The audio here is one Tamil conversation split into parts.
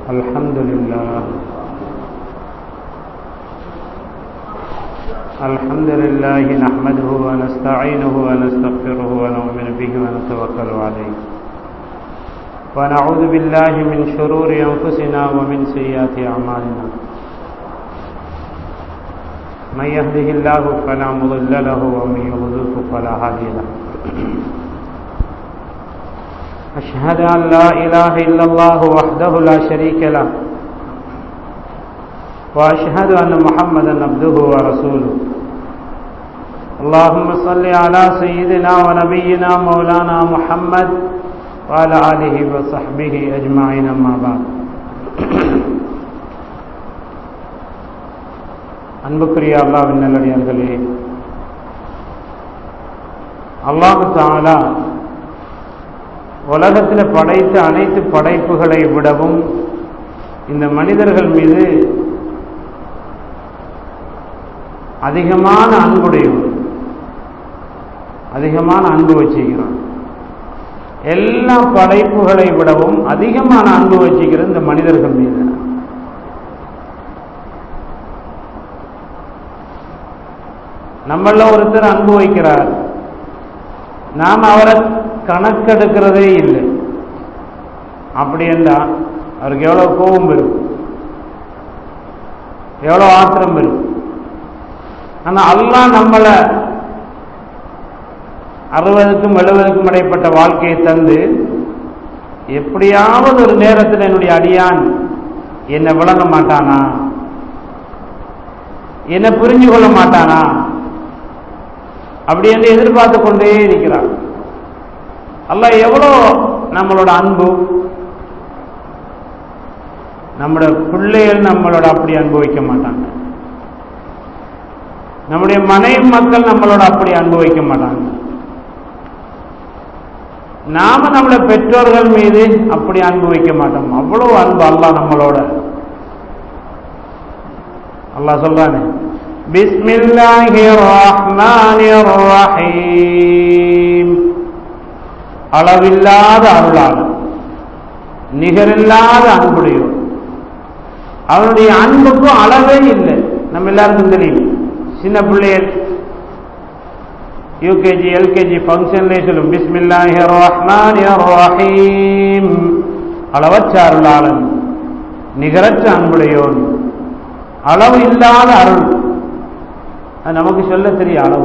الحمد لله الحمد لله نحمده ونستعينه ونستغفره ونؤمن به ونتوكل عليه ونعوذ بالله من شرور أنفسنا ومن سيئات أعمالنا من يهده الله فلا مضل له ومن يضلله فلا هادي له أشهد أن لا إله إلا الله وحده لا شريك له وأشهد أن محمدا عبده ورسوله اللهم صل على سيدنا ونبينا مولانا محمد وعلى آله وصحبه أجمعين أما بعد அன்புக்குரிய அல்லாவின் நல்லடியார்களே அல்லாஹு தாலா உலகத்தில் படைத்த அனைத்து படைப்புகளை விடவும் இந்த மனிதர்கள் மீது அதிகமான அன்புடையவர் அதிகமான அன்பு வச்சுக்கிறான் எல்லா படைப்புகளை விடவும் அதிகமான அன்பு வச்சுக்கிற இந்த மனிதர்கள் மீது நம்மள ஒருத்தர் அன்பு வைக்கிறார் நாம் அவரை கணக்கெடுக்கிறதே இல்லை அப்படி என்றால் அவருக்கு எவ்வளோ கோபம் வரும் எவ்வளோ ஆத்திரம் வரும் ஆனால் அல்லா நம்மளை அறுபதுக்கும் எழுபதுக்கும் இடைப்பட்ட வாழ்க்கையை தந்து எப்படியாவது ஒரு நேரத்தில் என்னுடைய அடியான் என்னை விளங்க மாட்டானா என்னை புரிஞ்சு கொள்ள மாட்டானா அப்படி என்று எதிர்பார்த்து கொண்டே இருக்கிறான் அல்ல எவ்வளோ நம்மளோட அன்பு நம்மளோட பிள்ளைகள் நம்மளோட அப்படி அனுபவிக்க மாட்டாங்க நம்முடைய மனைவி மக்கள் நம்மளோட அப்படி அனுபவிக்க மாட்டாங்க நாம நம்மளோட பெற்றோர்கள் மீது அப்படி அனுபவிக்க மாட்டோம் அவ்வளவு அன்பு அல்லா நம்மளோட அல்லா சொல்றானே பிஸ்மில்லாஹி ரஹ்மானிர் ரஹீம் அளவில்லாத அருளாளர் நிகரில்லாத அன்புடையோர் அவனுடைய அன்புக்கும் அளவே இல்லை நம்ம எல்லாருக்கும் தெரியும் சின்ன பிள்ளைகள் யூகேஜி எல்கேஜி ஃபங்க்ஷன்லேயே சொல்லும் பிஸ்மில்லாஹி ரஹ்மான் ரஹீம் அளவற்ற அருளாளன் நிகரற்ற அன்புடையோன் அளவு இல்லாத அருள் அது நமக்கு சொல்ல தெரிய அளவு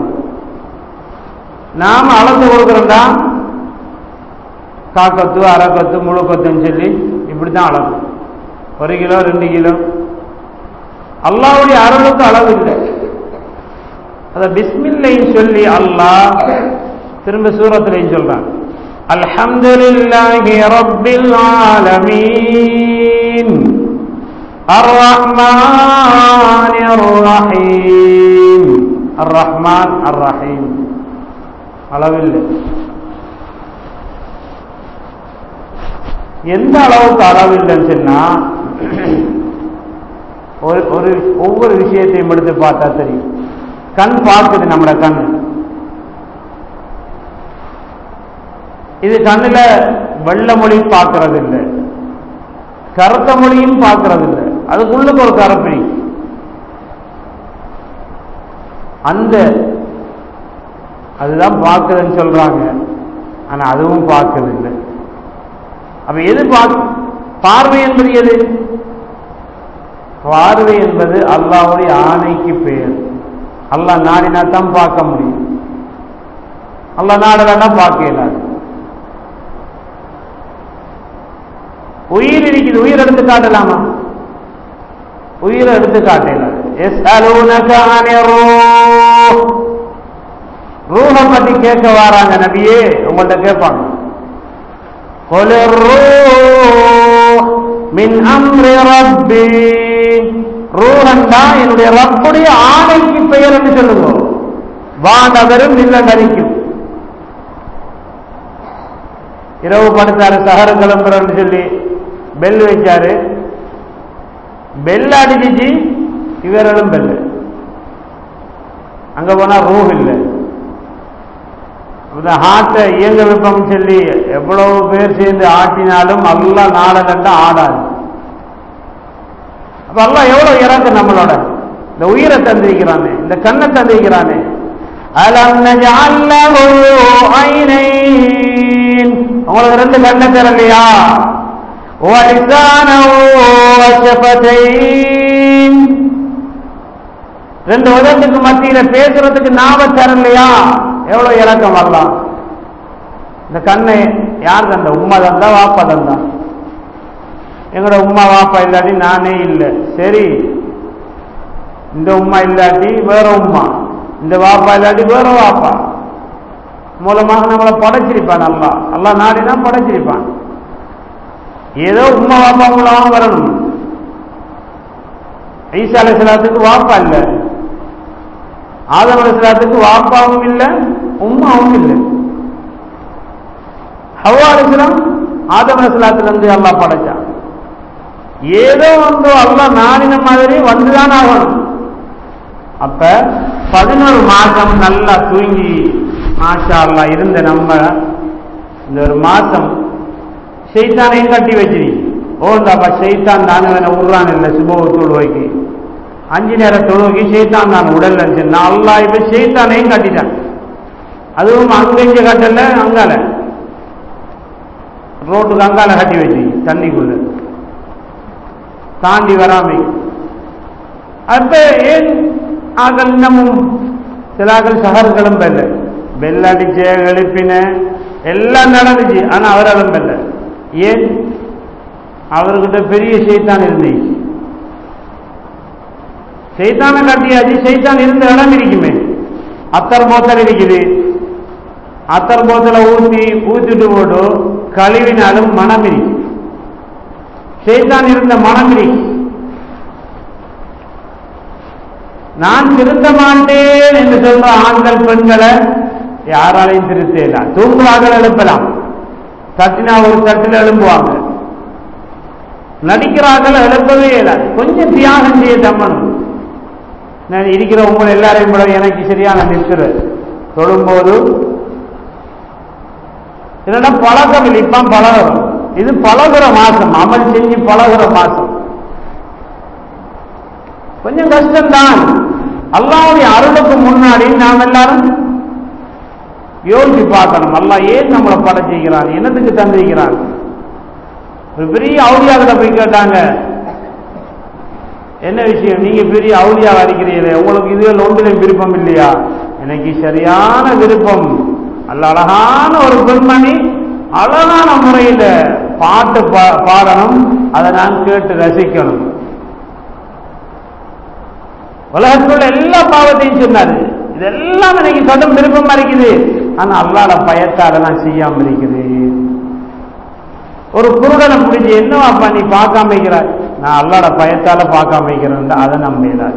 நாம் அளந்து கொடுக்குறோம்டா காக்கத்து அரைக்கத்து முழுக்கத்துன்னு சொல்லி இப்படி தான் அளவு ஒரு கிலோ ரெண்டு கிலோ அல்லாவுடைய அருளுக்கு அளவு இல்லை அத பிஸ்மில்லையும் சொல்லி அல்லாஹ் திரும்ப சூரத்திலையும் சொல்றான் அல்ஹம்துலில்லாஹி ரப்பில் ஆலமீன் அர்ரஹ்மானிர் ரஹீம் அர்ரஹ்மான் அர்ரஹீம் அளவில்லை எந்த அளவுக்கு அளவில்லைன்னு சொன்னா ஒரு ஒரு ஒவ்வொரு விஷயத்தையும் எடுத்து பார்த்தா தெரியும் கண் பார்க்குது நம்மளோட கண் இது கண்ணுல வெள்ள மொழி பார்க்கறது இல்லை கருத்த மொழியும் பார்க்கறது இல்லை அதுக்குள்ளுக்கு ஒரு கருப்பி அந்த அதுதான் பார்க்குதுன்னு சொல்றாங்க ஆனா அதுவும் பார்க்கறது இல்லை அப்ப எது பார்வை என்பது எது பார்வை என்பது அல்லாவுடைய ஆணைக்கு பெயர் அல்லா நாடினா தான் பார்க்க முடியும் அல்லா நாடலன்னா பார்க்க இயலாது உயிர் இருக்குது உயிர் எடுத்து காட்டலாமா உயிரை எடுத்து காட்டலாம் எஸ் ரூஹ பத்தி கேட்க வராங்க நபியே உங்கள்கிட்ட கேட்பாங்க மின் அம்ரி ரப்பி ரூஹன் தான் என்னுடைய ரப்புடைய ஆணைக்கு பெயர் என்று சொல்லுங்க வானவரும் நில்லண்டரிக்கும் இரவு படுத்தாரு சகர கிளம்புறன்னு சொல்லி பெல் வச்சாரு பெல் அடிச்சிச்சு இவர்களும் பெல் அங்க போனா ரூஹ் இல்லை இந்த ஹார்ட்டை இயங்க வைப்போம்னு சொல்லி எவ்வளவு பேர் சேர்ந்து ஆட்டினாலும் நல்லா நாடகண்டா ஆடாது அப்ப அல்லாஹ் எவ்வளவு இறக்கு நம்மளோட இந்த உயிரை தந்திருக்கிறானே இந்த கண்ணை தந்திருக்கிறானே அலம் நஜஅல் லஹு ஐனைன் உங்களுக்கு ரெண்டு கண்ணை தரலையா وَلِسَانًا وَشَفَتَيْنِ ரெண்டு உதட்டுக்கு மத்தியில பேசுறதுக்கு நாம தரலையா எவ்வளவு இறக்கம் வரலாம் இந்த கண்ணை யார் தந்த உம்மா தந்தா வாப்பா தந்தா எங்களோட உம்மா வாப்பா இல்லாட்டி நானே இல்லை சரி இந்த உம்மா இல்லாட்டி வேற உம்மா இந்த வாப்பா இல்லாட்டி வேற வாப்பா மூலமாக நம்மளை படைச்சிருப்பான் அல்லா அல்லா நாடினா படைச்சிருப்பான் ஏதோ உம்மா வாப்பா மூலமாக வரணும் ஈசா அலிஸ்லாத்துக்கு வாப்பா இல்லை ஆதம் அலிஸ்லாத்துக்கு வாப்பாவும் இல்லை உம்மாவும் இல்லை ஹவா அலிஸ்லாம் ஆதம் அலிஸ்லாத்துல இருந்து அல்லாஹ் படைச்சான் ஏதோ ஒன்று அல்லாஹ் நாடின மாதிரி வந்துதான் ஆகணும் அப்ப பதினோரு மாசம் நல்லா தூங்கி மாஷா அல்லாஹ் இருந்த நம்ம இந்த ஒரு மாசம் ஷெய்தானையும் கட்டி வச்சிருக்கீங்க ஓ இந்தாப்பா ஷெய்தான் தானே வேணா விடுறான் இல்லை சுபவ தொழுவைக்கு அஞ்சு நேர தொழுவைக்கு ஷெய்தான் தான் உடல் சொன்னா அல்லாஹ் இப்ப ஷெய்தானையும் கட்டிட்டான் அதுவும் அங்க இங்க கட்டல அங்கால ரோட்டுக்கு அங்கால கட்டி வச்சு தண்ணிக்குள்ள தாண்டி வராமை அப்ப ஏன் ஆகல் இன்னமும் சிலாக்கள் சகர்களும் பெல்ல பெல்லடிச்ச எழுப்பின எல்லாம் நடந்துச்சு ஆனா அவராலும் பெல்ல ஏன் அவர்கிட்ட பெரிய செய்தான் இருந்துச்சு செய்தான கட்டியாச்சு செய்தான் இருந்த இடம் இருக்குமே அத்தர் போத்தல் இருக்குது அத்தர் போத்தல ஊத்தி ஊத்திட்டு போட்டு கழுவினாலும் மனம் இருக்கு செய்தான் இருந்த மனம் இருக்கு நான் திருத்த மாட்டேன் என்று சொல்ற ஆண்கள் பெண்களை யாராலையும் திருத்தலாம் தூங்குவார்கள் எழுப்பலாம் தட்டினா ஒரு தட்டில் எழும்புவாங்க நடிக்கிறார்கள் எழுப்பவே இயலாது கொஞ்சம் தியாகம் செய்ய தம்மணும் நான் இருக்கிற உங்களை எல்லாரையும் கூட எனக்கு சரியான நிற்கிற தொழும்போது இல்லைன்னா பழக்கம் இல்லை இப்ப பழகிறோம் இது பழகுற மாசம் அமல் செஞ்சு பழகுற மாசம் கொஞ்சம் கஷ்டம்தான் அல்லாவுடைய அருளுக்கு முன்னாடி நாம் எல்லாரும் யோசிச்சு பார்க்கணும் அல்லா ஏன் நம்மளை படைச்சிக்கிறான் என்னத்துக்கு தந்திருக்கிறான் ஒரு பெரிய அவுளியாக்கிட்ட போய் கேட்டாங்க என்ன விஷயம் நீங்க பெரிய அவுளியா அடிக்கிறீங்களே உங்களுக்கு இதுவே ஒன்றிலும் விருப்பம் இல்லையா எனக்கு சரியான விருப்பம் அல்ல அழகான ஒரு பெண்மணி அழகான முறையில பாட்டு பாடணும் அதை நான் கேட்டு ரசிக்கணும் உலகத்தில் எல்லா பாவத்தையும் சொன்னாரு இதெல்லாம் எனக்கு கடும் விருப்பமா இருக்குது ஆனா அல்லாட பயத்தால நான் செய்யாம இருக்குது ஒரு குருடனை பிடிச்சி என்னவாப்பா நீ பார்க்காம வைக்கிறாய் நான் அல்லாட பயத்தால பார்க்காம வைக்கிறேன் அதை நம்ப இயலாது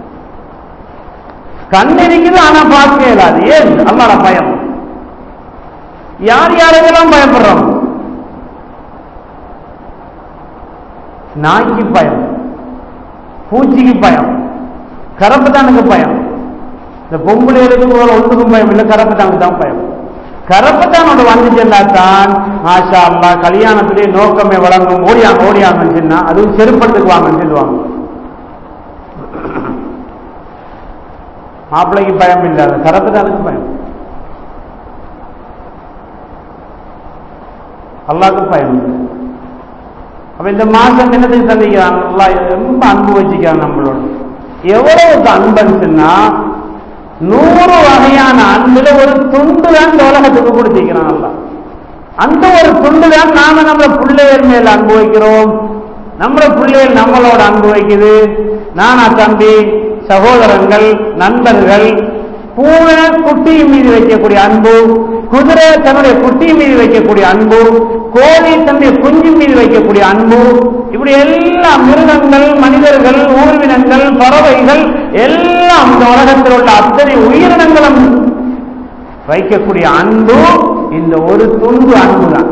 கண் இருக்குது ஆனா பார்க்க இயலாது ஏன் அல்லாட பயம் யார் யாருக்கெல்லாம் பயப்படுறோம் நாய்க்கு பயம் பூச்சிக்கு பயம் கரப்புதானுக்கு பயம் இந்த பொம்பளைகளுக்கு போல ஒன்றுக்கும் பயம் இல்லை கரப்புதானுக்கு தான் பயம் கரப்புதான் வந்து செல்லாதான் ஆஷா அல்லா கல்யாணத்திலே நோக்கமே வழங்கும் ஓடியாங்க ஓடியாங்கன்னு சொன்னா அதுவும் செருப்படுத்துக்கு வாங்கன்னு சொல்லுவாங்க மாப்பிள்ளைக்கு பயம் இல்லாத கரப்புதானுக்கு பயம் அல்லாவுக்கு பயம் அப்ப இந்த மாசம் என்னத்துக்கு சந்திக்கிறான் அல்லா ரொம்ப அன்பு வச்சுக்கிறான் நம்மளோட எவ்வளவுக்கு அன்புன்னு சொன்னா நூறு வகையான அன்புல ஒரு துண்டு தான் இந்த உலகத்துக்கு கொடுத்திருக்கிறான் அல்ல அந்த ஒரு துண்டு தான் நாம நம்ம பிள்ளைகள் மேல் அன்பு வைக்கிறோம் நம்மள பிள்ளைகள் நம்மளோட அன்பு வைக்குது நானா தம்பி சகோதரங்கள் நண்பர்கள் பூனை குட்டியின் மீது வைக்கக்கூடிய அன்பு குதிரை தன்னுடைய குட்டியின் மீது வைக்கக்கூடிய அன்பு கோழி தன்னுடைய குஞ்சு மீது வைக்கக்கூடிய அன்பு இப்படி எல்லா மிருகங்கள் மனிதர்கள் ஊர்வினங்கள் பறவைகள் எல்லாம் இந்த உலகத்தில் உள்ள அத்தனை உயிரினங்களும் வைக்கக்கூடிய அன்பு இந்த ஒரு துண்டு அன்பு தான்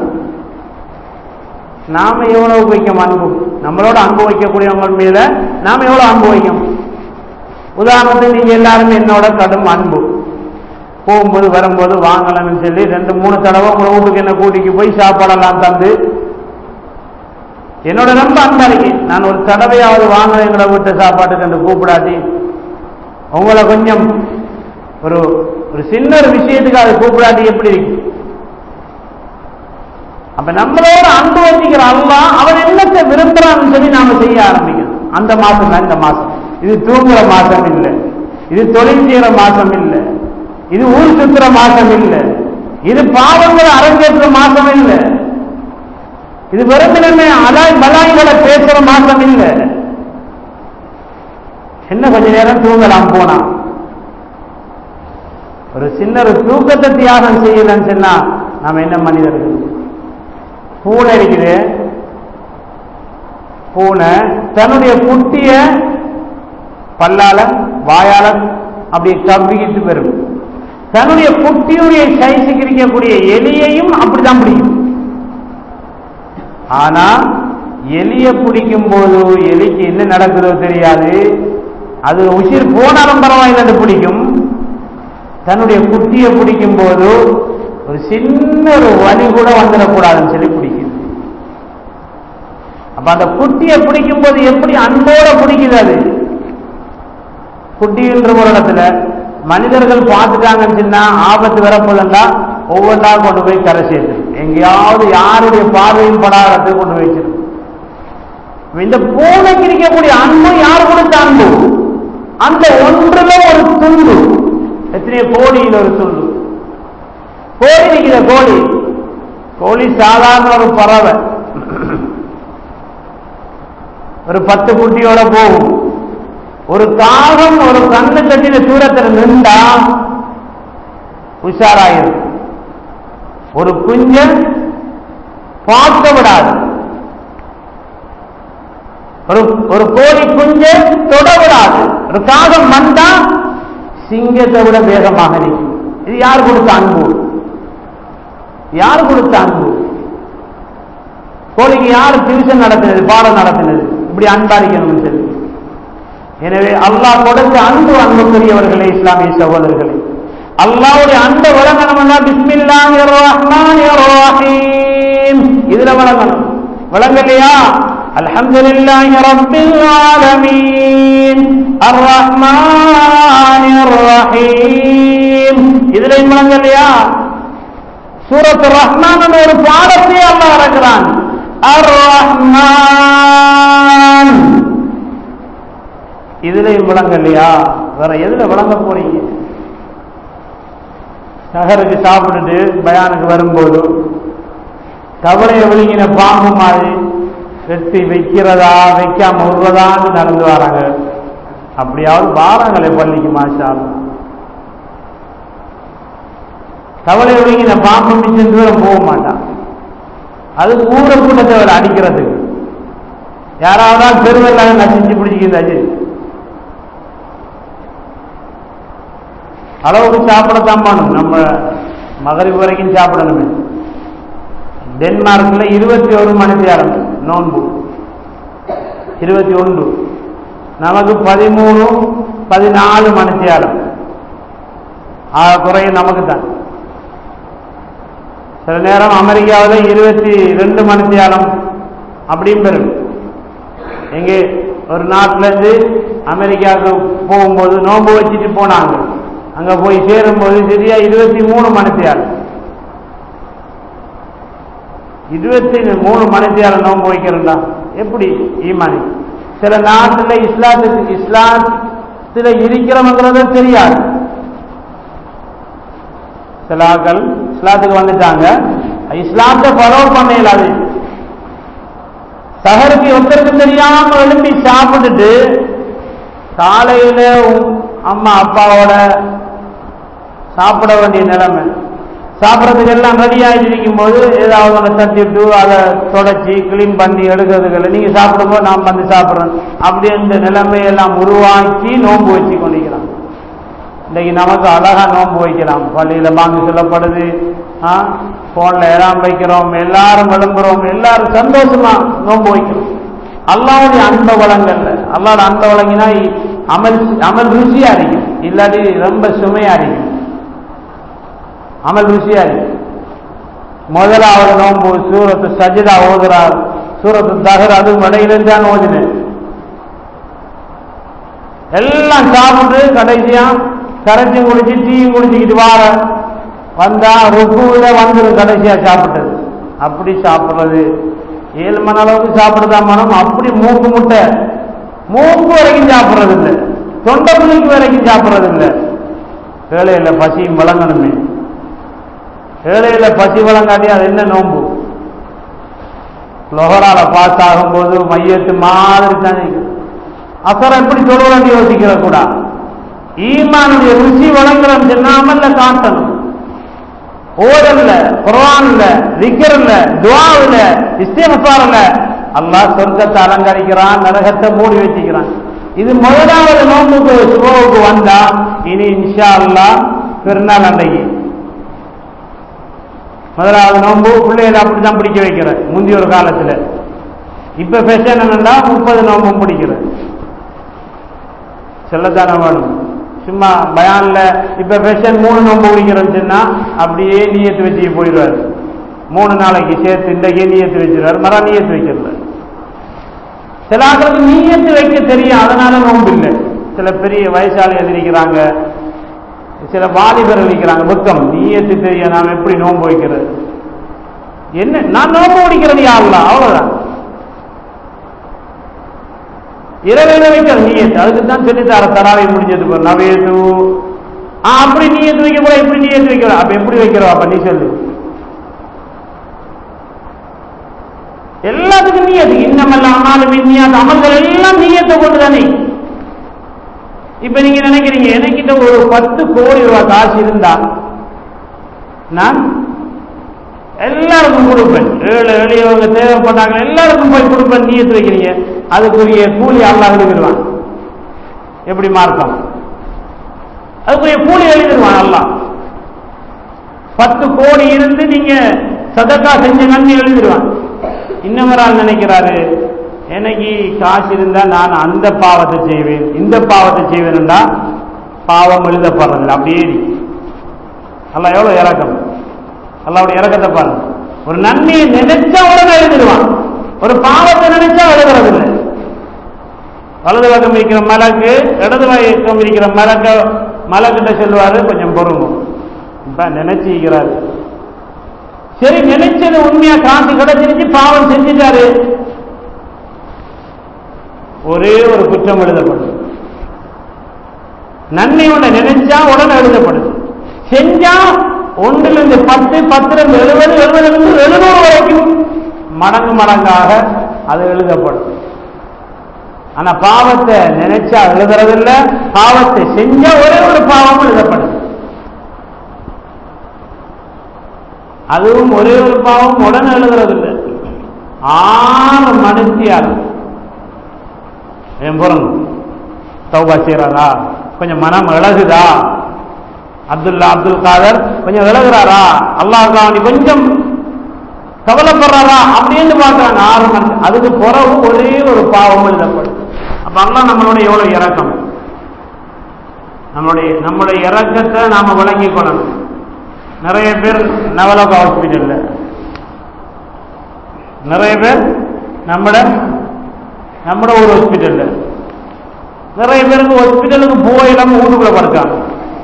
நாம எவ்வளவு வைக்கும் அன்பு நம்மளோட அன்பு வைக்கக்கூடியவங்க மீத நாம எவ்வளவு அன்பு வைக்கும் உதாரணத்துக்கு நீங்க எல்லாருமே என்னோட கடும் அன்பு போகும்போது வரும்போது வாங்கலன்னு சொல்லி ரெண்டு மூணு தடவை உங்களை வீட்டுக்கு என்ன கூட்டிக்கு போய் சாப்பாடெல்லாம் தந்து என்னோட ரொம்ப அன்பாளிக்கு நான் ஒரு தடவையாவது வாங்க எங்களை வீட்டு சாப்பாட்டுக்கு என்று கூப்பிடாட்டி உங்களை கொஞ்சம் ஒரு ஒரு சின்ன ஒரு விஷயத்துக்கு அதை கூப்பிடாட்டி எப்படி இருக்கு அப்ப நம்மளோட அன்பு வச்சிக்கிற அல்லா அவன் என்னத்தை விரும்புறான்னு சொல்லி நாம செய்ய ஆரம்பிக்கணும் அந்த மாசம் தான் இந்த மாசம் இது தூங்குற மாசம் இல்லை இது தொழில் செய்யற மாசம் இல்லை இது ஊர் சுத்துற மாசம் இல்லை இது பாவங்களை அரங்கேற்ற மாசம் இல்லை இது வெறுமனே அலாய் பலாய்களை பேசுற மாசம் இல்லை என்ன கொஞ்ச நேரம் தூங்கலாம் போனா ஒரு சின்ன ஒரு தூக்கத்தை தியாகம் செய்யலன்னு சொன்னா நாம என்ன மனிதர்கள் பூனை இருக்குது பூனை தன்னுடைய குட்டிய பல்லால வாயால அப்படி கவ்விக்கிட்டு பெறும் தன்னுடைய குட்டியுடைய சைஸுக்கு இருக்கக்கூடிய எலியையும் அப்படிதான் பிடிக்கும் ஆனா எலிய பிடிக்கும் போது எலிக்கு என்ன நடக்குதோ தெரியாது அது உசிர் போனாலும் பரவாயில்லை பிடிக்கும் தன்னுடைய குட்டியை பிடிக்கும் போது ஒரு சின்ன ஒரு வலி கூட வந்துடக்கூடாதுன்னு சொல்லி பிடிக்குது அப்ப அந்த குட்டியை பிடிக்கும் போது எப்படி அன்போட பிடிக்குது அது குட்டின்ற ஒரு இடத்துல மனிதர்கள் பார்த்துட்டாங்கன்னு சொன்னா ஆபத்து வரப்போதுண்டா ஒவ்வொன்றா கொண்டு போய் கரை சேர்த்து எங்கேயாவது யாருடைய பார்வையும் படாதத்துக்கு கொண்டு போய் வச்சிருக்கு இந்த பூனைக்கு இருக்கக்கூடிய அன்பு யார் கொடுத்த அன்பு அந்த ஒன்றுல ஒரு துண்டு எத்தனையோ கோடியில் ஒரு துண்டு கோழி இருக்கிற கோழி கோழி சாதாரண ஒரு பறவை ஒரு பத்து குட்டியோட போகும் ஒரு காகம் ஒரு கண்ணு கட்டின தூரத்தில் நின்றா உஷாராயிரும் ஒரு குஞ்ச பார்க்க விடாது ஒரு ஒரு கோழி குஞ்ச தொட விடாது ஒரு காகம் வந்தா சிங்கத்தை விட வேகமாக நிற்கும் இது யார் கொடுத்த அன்பு யார் கொடுத்த அன்பு கோழிக்கு யார் டியூஷன் நடத்தினது பாடம் நடத்தினது இப்படி அன்பாரிக்கணும்னு சொல்லி எனவே அல்லாஹ் கொடுத்த அன்பு அன்புக்குரியவர்களே இஸ்லாமிய சகோதரர்களே அல்லாவுடைய அன்பை விளங்கணும்னா பிஸ்மில்லாஹி ரஹ்மான் ரஹீம் இதுல விளங்கணும் விளங்கலையா அல்ஹம்துலில்லாஹி ரப்பில் ஆலமீன் அர்ரஹ்மானிர் ரஹீம் இதுல விளங்கலையா சூரத் ரஹ்மான் ஒரு பாடத்தை அல்லாஹ் இறக்குறான் அர் ரஹ்மான் இதுலயும் விளங்கலையா வேற எதுல விளங்க போறீங்க நகருக்கு சாப்பிட்டுட்டு பயானுக்கு வரும்போது கவலையை விழுங்கின பாம்பு மாதிரி வெட்டி வைக்கிறதா வைக்காம விடுறதான்னு நடந்து வராங்க அப்படியாவது வாராங்களே பள்ளிக்கு மாஷா கவலை விழுங்கின பாம்பு மிச்சம் தூரம் போக மாட்டான் அது ஊரை கூட்டத்தை அவர் அடிக்கிறதுக்கு யாராவது பெருவெல்லாம் நசிஞ்சு பிடிச்சிக்கிறாச்சு அளவுக்கு சாப்பிடத்தான் பண்ணணும் நம்ம மகரிப் வரைக்கும் சாப்பிடணுமே டென்மார்க்ல இருபத்தி ஒரு மணி நேரம் நோன்பு இருபத்தி ஒன்று நமக்கு பதிமூணு பதினாலு மணி நேரம் குறையும் நமக்கு தான் சில நேரம் அமெரிக்காவில் இருபத்தி ரெண்டு மணி நேரம் அப்படின்னு பெறும் எங்கே ஒரு நாட்டிலேருந்து அமெரிக்காவுக்கு போகும்போது நோன்பு வச்சுட்டு போனாங்க அங்க போய் சேரும்போது சரியா இருபத்தி மூணு மணித்தியாலம் இருபத்தி மூணு மணித்தியாலம் நோன்பு வைக்கிறோம்டா எப்படி ஈமானி சில நாட்டுல இஸ்லாத்துக்கு இஸ்லாத்துல இருக்கிறவங்கிறத தெரியாது சில ஆட்கள் இஸ்லாத்துக்கு வந்துட்டாங்க இஸ்லாத்தை ஃபாலோ பண்ண இயலாது சகருக்கு ஒருத்தருக்கு தெரியாம எழுப்பி சாப்பிட்டுட்டு காலையில அம்மா அப்பாவோட சாப்பிட வேண்டிய நிலைமை சாப்பிட்றதுக்கு எல்லாம் ரெடி ஆகிட்டு இருக்கும் போது ஏதாவது ஒன்று தட்டிட்டு அதை தொடச்சி கிளீன் பண்ணி எடுக்கிறதுக்கு நீங்க சாப்பிடும்போது நான் வந்து சாப்பிட்றேன் அப்படி இந்த நிலைமையெல்லாம் உருவாக்கி நோன்பு வச்சு கொண்டிருக்கிறான் இன்னைக்கு நமக்கு அழகா நோன்பு வைக்கலாம் பள்ளியில பாங்கு சொல்லப்படுது ஆ போன்ல எல்லாம் வைக்கிறோம் எல்லாரும் விளம்புறோம் எல்லாரும் சந்தோஷமா நோன்பு வைக்கிறோம் அல்லாவுடைய அன்ப வளங்கள்ல அல்லாட அன்ப வழங்கினா அமல் அமல் ருசியா இருக்கும் இல்லாட்டி ரொம்ப சுமையா இருக்கும் அமல் ருசியா இருக்கும் முதலாவது நோன்பு சூரத்து சஜிதா ஓதுறார் சூரத்து தகர் அதுவும் இடையில தான் ஓதினேன் எல்லாம் சாப்பிட்டு கடைசியா கரைச்சும் குடிச்சு டீயும் குடிச்சுக்கிட்டு வார வந்தா ருக்குல வந்துடும் கடைசியா சாப்பிட்டது அப்படி சாப்பிடுறது ஏழு மணி அளவுக்கு சாப்பிடுதான் மனம் அப்படி மூக்கு முட்டை மூக்கு வரைக்கும் சாப்பிடுறது இல்லை தொண்டை புளிக்கு வரைக்கும் சாப்பிடுறது இல்லை ஏழையில பசியும் வழங்கணுமே ஏழையில பசி வழங்காட்டி அது என்ன நோம்பு லொஹரால பாஸ் ஆகும்போது மையத்து மாதிரி தான் இருக்குது. அசரம் எப்படி சொல்லுவோம் யோசிக்கிற கூட ஈமானுடைய ருசி வழங்குறோம் சொன்னா அமல்ல காட்டணும் ஓடல்ல குரான்ல திக்கர்ல துவாவுல இஸ்தியமசாரில் அல்லாஹ் சொர்க்கத்தை அலங்கரிக்கிறான் நரகத்தை மூடி வச்சுக்கிறான் இது முதலாவது நோம்புக்கு சுபவுக்கு வந்தா இனி இன்ஷா அல்லாஹ் பெருநாள் அன்றைக்கு முதலாவது நோம்பு பிள்ளைகளை அப்படித்தான் பிடிக்க வைக்கிறேன் முந்தைய ஒரு காலத்துல இப்ப ஃபெஷன் என்னன்னா முப்பது நோம்பும் பிடிக்கிறேன் செல்லத்தானே வேணும் சும்மா பயான்ல இப்ப ஃபெஷன் மூணு நோம்பு பிடிக்கிறேன்னு சொன்னா அப்படியே நீயத்து வச்சு போயிடுவாரு மூணு நாளைக்கு சேர்த்து இன்றைக்கே நீயத்து வச்சிருவாரு மர நீயத்து வைக்கிறது சில ஆட்களுக்கு நீயத்து வைக்க தெரியும் அதனால நோம்பு இல்லை சில பெரிய வயசாளி எழுதிக்கிறாங்க சில வாலிபர்கள் இருக்கிறாங்க புத்தம் நீயத்து தெரியும் நாம் எப்படி நோன்பு வைக்கிறது என்ன நான் நோன்பு பிடிக்கிறது யாருலாம் அவ்வளவுதான் இரவையில வைக்கிறது நீயத்து அதுக்கு தான் சொல்லித்தார தராவை முடிஞ்சது பாரு நவேது ஆ அப்படி நீயத்து வைக்க கூட எப்படி நீயத்து வைக்கிறோம் அப்ப எப்படி வைக்கிறோம் அப்ப நீ சொல்லு எல்லாத்துக்கும் நீயத்து இன்னமெல்லாம் ஆனாலும் இன்னியாது அமல்கள் எல்லாம் நீயத்தை கொண்டு தானே இப்ப நீங்க நினைக்கிறீங்க எனக்கிட்ட ஒரு பத்து கோடி ரூபாய் காசு இருந்தா நான் எல்லாருக்கும் கொடுப்பேன் ஏழு எளியவங்க தேவைப்பட்டாங்க எல்லாருக்கும் போய் கொடுப்பேன் நீயத்து வைக்கிறீங்க அதுக்குரிய கூலி அல்லாஹ் எழுதிடுவான் எப்படி மார்க்கம் அதுக்குரிய கூலி எழுதிடுவான் அல்லாஹ் பத்து கோடி இருந்து நீங்க சதக்கா செஞ்ச நன்றி எழுதிடுவான் இன்னொரு ஆள் நினைக்கிறாரு எனக்கு காசு இருந்தா நான் அந்த பாவத்தை செய்வேன் இந்த பாவத்தை செய்வேன்டா பாவம் எழுதப்படுறதில்லை அப்படியே அல்ல எவ்வளவு இறக்கம் அல்லாவுடைய இறக்கத்தை பாருங்க ஒரு நன்மையை நினைச்சா உடனே எழுதிடுவான் ஒரு பாவத்தை நினைச்சா எழுதுறதில்லை வலது பக்கம் இருக்கிற மலக்கு இடது பக்கம் இருக்கிற மலக்க மலக்கிட்ட சொல்லுவாரு கொஞ்சம் பொறுங்கும் இப்ப நினைச்சுக்கிறாரு சரி நினைச்சது உண்மையா காசு கிடைச்சிருச்சு பாவம் செஞ்சுட்டாரு ஒரே ஒரு குற்றம் எழுதப்படுது நன்மை ஒண்ணு நினைச்சா உடனே எழுதப்படுது செஞ்சா ஒன்றுல இருந்து பத்து பத்துல இருந்து எழுபது எழுபதுல இருந்து எழுநூறு வரைக்கும் மடங்கு மடங்காக அது எழுதப்படும் ஆனா பாவத்தை நினைச்சா எழுதுறதில்ல பாவத்தை செஞ்சா ஒரே ஒரு பாவம் எழுதப்படுது அதுவும் ஒரே ஒரு பாவம் உடனே எழுதுறதில்லை ஆறு மனுஷியாகும் என் புறம் தௌபா செய்யறாரா கொஞ்சம் மனம் இழகுதா அப்துல்லா அப்துல் காதர் கொஞ்சம் விலகுறாரா அல்லாஹ் நீ கொஞ்சம் கவலைப்படுறாரா அப்படின்னு பார்க்கறாங்க ஆறு மணி அதுக்கு பிறகு ஒரே ஒரு பாவம் எழுதப்படும் அப்ப அல்லாஹ் நம்மளோட எவ்வளவு இறக்கம் நம்மளுடைய நம்மளுடைய இறக்கத்தை நாம விளங்கிக் கொள்ளணும் நிறைய பேர் நவலோக ஹாஸ்பிட்டல்ல நிறைய பேர் நம்மட நம்மட ஒரு ஹாஸ்பிட்டல்ல நிறைய பேருக்கு ஹாஸ்பிட்டலுக்கு போயிடாம வீட்டுக்குள்ள படுக்காங்க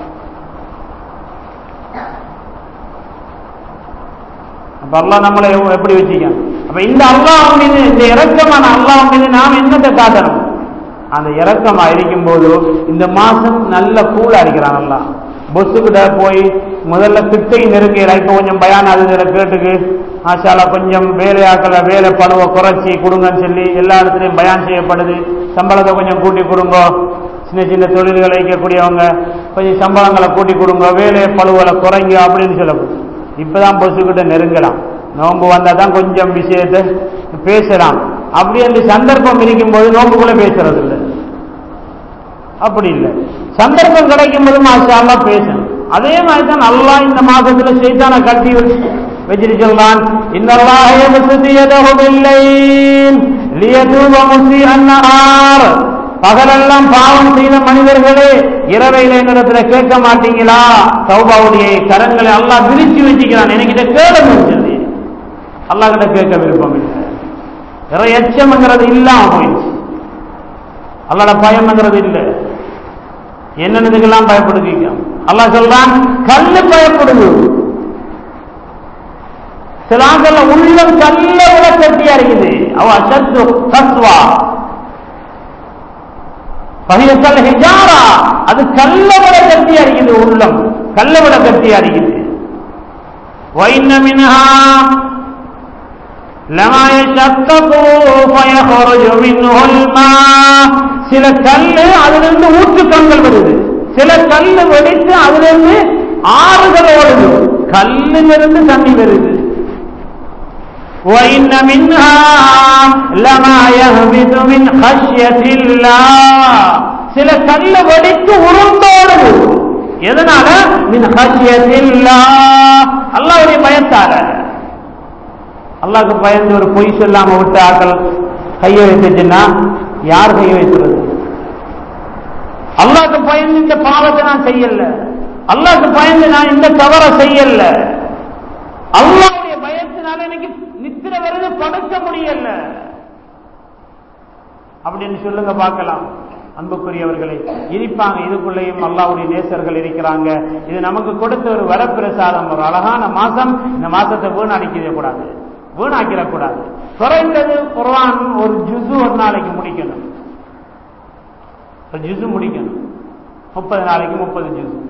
அப்ப அல்லாஹ் நம்மளை எவ்வ- எப்படி வச்சுக்க அப்ப இந்த அல்லாஹ் மீது இந்த இரக்கமான அல்லாஹ் மீது நாம் என்னத்தை காட்டணும் அந்த இரக்கமா இருக்கும் போது இந்த மாசம் நல்ல கூலா இருக்கிறான் அல்லாஹ் பொஸ்ஸுக்கிட்ட போய் முதல்ல கிட்டை நெருங்கையில் இப்ப கொஞ்சம் பயான் அது இதுல கேட்டுக்கு ஆஷாலா கொஞ்சம் வேலையாக்களை வேலை பழுவை குறைச்சி கொடுங்கன்னு சொல்லி எல்லா இடத்துலையும் பயான் செய்யப்படுது சம்பளத்தை கொஞ்சம் கூட்டி கொடுங்க சின்ன சின்ன தொழில்களை வைக்கக்கூடியவங்க கொஞ்சம் சம்பளங்களை கூட்டி கொடுங்க வேலை பழுவலை குறைங்க அப்படின்னு சொல்லப்படுது இப்பதான் பொசுக்கிட்ட நெருங்கலாம் நோன்பு வந்தா தான் கொஞ்சம் விஷயத்தை பேசலாம் அப்படி அந்த சந்தர்ப்பம் இருக்கும்போது நோன்புக்குள்ள பேசுறது இல்லை அப்படி இல்லை சந்தர்ப்பம் கிடைக்கும் போது மாஷால்லா பேசணும் அதே மாதிரி தான் நல்லா இந்த மாசத்துல சைத்தான கட்டி வச்சு வச்சிட்டு சொல்றான் இன்னல்லாஹ் யபசுத்து யதஹு பில்லைல் லியதூப முஸீஅன் நஹார் பகலெல்லாம் பாவம் செய்த மனிதர்களே இரவையில என்னிடத்துல கேட்க மாட்டீங்களா சௌபாவுடைய கரங்களை அல்லாஹ் விரிச்சு வச்சுக்கிறான் என்கிட்ட கேளுங்க சொல்லி அல்லாஹ் கிட்ட கேட்க விருப்பம் இல்லை இறை எச்சம்ங்கிறது இல்லாம போயிடுச்சு அல்லாட பயம்ங்கிறது இல்லை என்னென்னதுக்கெல்லாம் பயப்படுவீங்க அல்லாஹ் சொல்றான் கல்லு பயப்படுது சில ஆண்கள் உள்ளம் கல்ல விட கட்டியா இருக்குது அவ அசத்து கஸ்வா பகிரக்கல் ஹிஜாரா அது கல்ல விட கட்டியா இருக்குது உள்ளம் கல்ல விட கட்டியா இருக்குது வைன்ன மின்ஹா لما يشقق فيخرج منه الماء சில கல்லு அதிலிருந்து ஊற்றுக்கண்கள் வருது சில கல்லு வெடித்து அதிலிருந்து ஆறுகள் ஓடுது கல்லிலிருந்து தண்ணி வருது وإن منها لما يهبط من خشية الله சில கல்லு வெடித்து உருண்டோடுது எதனால மின் ஹஷியத்தில்லா அல்லாவுடைய பயத்தால அல்லாஹ்க்கு பயந்து ஒரு பொய் சொல்லாம விட்டு ஆக்கள் கையை வைத்துச்சுன்னா யார் கையை வைக்கிறது அல்லாஹ்க்கு பயந்து இந்த பாவத்தை நான் செய்யல அல்லாஹ்க்கு பயந்து நான் இந்த தவற செய்யல அல்லாஹ்வுடைய பயத்தினால எனக்கு நித்திர வருது படுக்க முடியல அப்படின்னு சொல்லுங்க பார்க்கலாம் அன்புக்குரியவர்களே இருப்பாங்க இதுக்குள்ளேயும் அல்லாவுடைய நேசர்கள் இருக்கிறாங்க இது நமக்கு கொடுத்த ஒரு வரப்பிரசாதம் ஒரு அழகான மாசம் இந்த மாசத்தை வீணடிக்கவே கூடாது வீணாக்கிடக்கூடாது குறைந்தது குர்ஆன் ஒரு ஜுசு ஒரு நாளைக்கு முடிக்கணும் ஒரு ஜுசு முடிக்கணும் முப்பது நாளைக்கு முப்பது ஜுசு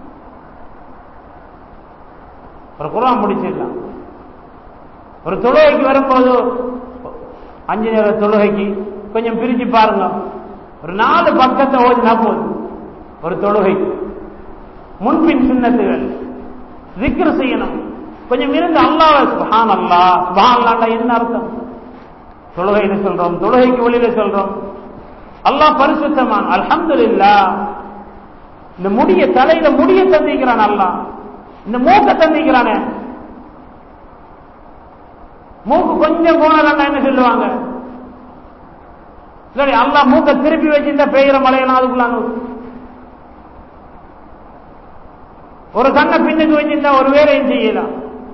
ஒரு குர்ஆன் முடிச்சிடலாம் ஒரு தொழுகைக்கு வரும்போது அஞ்சு நேர தொழுகைக்கு கொஞ்சம் பிரிச்சு பாருங்க ஒரு நாலு பக்கத்தை ஓதினா போதும் ஒரு தொழுகைக்கு முன்பின் சின்னத்துகள் திக்ரு செய்யணும் கொஞ்சம் இருந்து அல்லாஹ் சுபான் அல்லா சுபான் அல்லாண்டா என்ன அர்த்தம் தொழுகைன்னு சொல்றோம் தொழுகைக்கு வெளியில சொல்றோம் அல்லாஹ் பரிசுத்தமான் அல்ஹம்துலில்லா இந்த முடிய தலையில முடிய தந்திக்கிறான் அல்லாஹ் இந்த மூக்க தந்திக்கிறானே மூக்கு கொஞ்சம் போனதா என்ன சொல்லுவாங்க சரி அல்லா மூக்க திருப்பி வச்சிருந்தா பெய்கிற மழையெல்லாம் அதுக்குள்ளாங்க ஒரு கண்ணை பின்னுக்கு வச்சிருந்தா ஒரு வேலையும் செய்யலாம்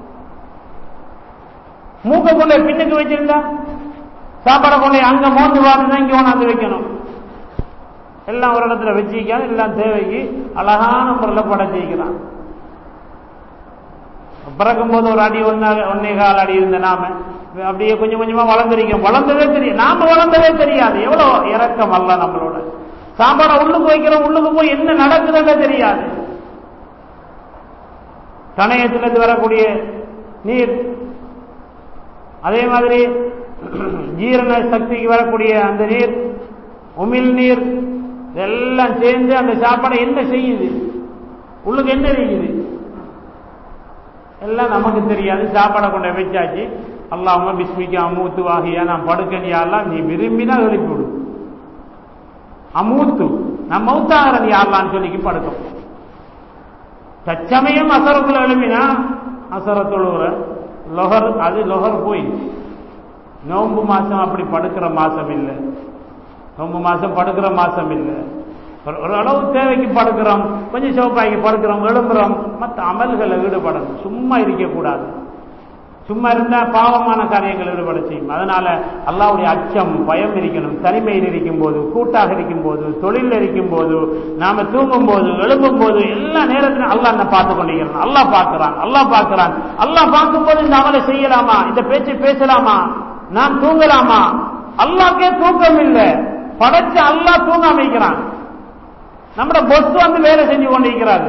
மூக்க கொண்டு பின்னுக்கு வச்சிருந்தா சாப்பாடை கொண்டு அங்க மோந்து பார்த்துதான் இங்க கொண்டாந்து வைக்கணும் எல்லாம் ஒரு இடத்துல வச்சுக்காது எல்லாம் தேவைக்கு அழகான முறையில் படைச்சிக்கிறான் பிறக்கும் போது ஒரு அடி ஒன்னா ஒன்னே கால் அடி இருந்த நாம அப்படியே கொஞ்சம் கொஞ்சமா வளர்ந்துருக்கோம் வளர்ந்ததே தெரியும் நாம வளர்ந்ததே தெரியாது எவ்வளவு இறக்கம் அல்ல நம்மளோட சாப்பாடை உள்ளுக்கு வைக்கிறோம் உள்ளுக்கு போய் என்ன நடக்குதுன்னு தெரியாது கணையத்திலிருந்து வரக்கூடிய நீர் அதே மாதிரி ஜீரண சக்திக்கு வரக்கூடிய அந்த நீர் உமிழ் நீர் இதெல்லாம் சேர்ந்து அந்த சாப்பாடை என்ன செய்யுது உள்ளுக்கு என்ன செய்யுது எல்லாம் நமக்கு தெரியாது சாப்பாடை கொண்டு வச்சாச்சு அல்லாம பிஸ்மிக்கு அமூத்து வாகியா நான் படுக்கணியாலாம் நீ விரும்பினா எழுப்பிவிடு அமூத்து நான் மௌத்தாகிறன் யாரெல்லாம் சொல்லிக்கு படுக்கும் தச்சமயம் அசரத்துல எழுப்பினா அசர தொழுகிற லொஹர் அது லொஹர் போய் நோன்பு மாசம் அப்படி படுக்கிற மாசம் இல்லை நோன்பு மாசம் படுக்கிற மாசம் இல்லை ஒரு அளவு தேவைக்கு படுக்கிறோம் கொஞ்சம் சிவப்பாய்க்கு படுக்கிறோம் எழும்புறோம் மற்ற அமல்களில் ஈடுபடணும் சும்மா இருக்கக்கூடாது சும்மா இருந்தா பாவமான காரியங்கள் ஈடுபட செய்யும் அதனால அல்லாவுடைய அச்சம் பயம் இருக்கணும் தனிமையில் இருக்கும் போது கூட்டாக இருக்கும் போது தொழில் இருக்கும் போது நாம தூங்கும் போது எழும்பும் போது எல்லா நேரத்திலும் அல்லா என்ன பார்த்து கொண்டிருக்கிறான் அல்லா பார்க்கிறான் அல்லா பார்க்கிறான் அல்லா பார்க்கும் போது இந்த அமலை செய்யலாமா இந்த பேச்சை பேசலாமா நான் தூங்கலாமா அல்லாக்கே தூக்கம் இல்லை படைச்ச அல்லா தூங்க அமைக்கிறான் நம்மட பொஸ் வந்து வேலை செஞ்சு கொண்டிருக்கிறாரு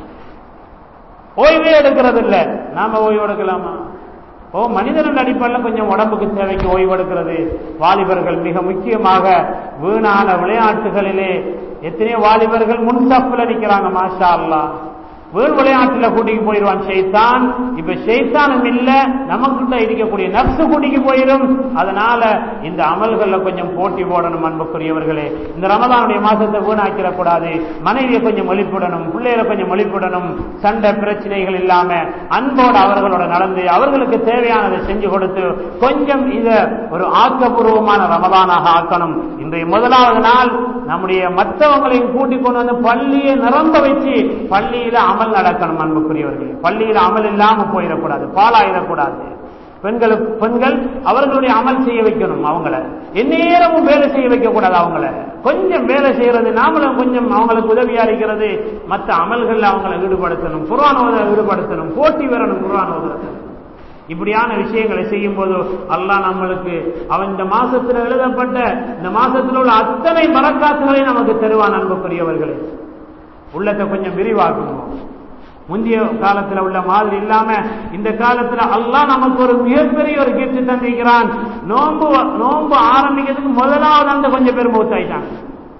ஓய்வே எடுக்கிறது இல்ல நாம ஓய்வு எடுக்கலாமா ஓ மனிதனின் அடிப்படையில் கொஞ்சம் உடம்புக்கு தேவைக்கு ஓய்வு எடுக்கிறது வாலிபர்கள் மிக முக்கியமாக வீணான விளையாட்டுகளிலே எத்தனையோ வாலிபர்கள் முன்சப்பில் நிற்கிறாங்க மாஷா அல்லா வீண் விளையாட்டுல கூட்டிக்கு போயிடுவான் ஷெய்தான் இப்ப ஷெய்தானும் இல்ல நமக்கிட்ட இருக்கக்கூடிய நப்சு கூட்டிக்கு போயிடும் அதனால இந்த அமல்கள்ல கொஞ்சம் போட்டி போடணும் அன்புக்குரியவர்களே இந்த ரமதானுடைய மாசத்தை வீணாக்கிடக்கூடாது மனைவியை கொஞ்சம் ஒழிப்பிடணும் பிள்ளைகளை கொஞ்சம் ஒழிப்பிடணும் சண்டை பிரச்சனைகள் இல்லாம அன்போடு அவர்களோட நடந்து அவர்களுக்கு தேவையானதை செஞ்சு கொடுத்து கொஞ்சம் இத ஒரு ஆக்கப்பூர்வமான ரமதானாக ஆக்கணும் இன்றைய முதலாவது நாள் நம்முடைய மற்றவங்களையும் கூட்டிக் கொண்டு வந்து பள்ளியை நிரம்ப வச்சு பள்ளியில அமல் நடக்கணும் அன்புக்குரியவர்கள் பள்ளியில் அமல் இல்லாம போயிடக்கூடாது பாலாயிடக்கூடாது பெண்களுக்கு பெண்கள் அவர்களுடைய அமல் செய்ய வைக்கணும் அவங்கள எந்நேரமும் வேலை செய்ய வைக்க கூடாது அவங்கள கொஞ்சம் வேலை செய்யறது நாமளும் கொஞ்சம் அவங்களுக்கு உதவியா இருக்கிறது மற்ற அமல்கள்ல அவங்கள ஈடுபடுத்தணும் குர்ஆன் ஓத ஈடுபடுத்தணும் போட்டி வரணும் குர்ஆன் ஓதுறது இப்படியான விஷயங்களை செய்யும் போது அல்லாஹ் நம்மளுக்கு அவன் இந்த மாசத்துல எழுதப்பட்ட இந்த மாசத்துல உள்ள அத்தனை பறக்காத்துகளை நமக்கு தருவான் அன்புக்குரியவர்களே உள்ளத்தை கொஞ்சம் விரிவாக்கணும் முந்தைய காலத்துல உள்ள மாதிரி இல்லாம இந்த காலத்துல அல்லாஹ் நமக்கு ஒரு மிகப்பெரிய ஒரு கிஃப்ட் தந்திருக்கிறான் நோன்பு நோன்பு ஆரம்பிக்கிறதுக்கு முதலாவது அந்த கொஞ்சம் பேர் மூத்தாயிட்டாங்க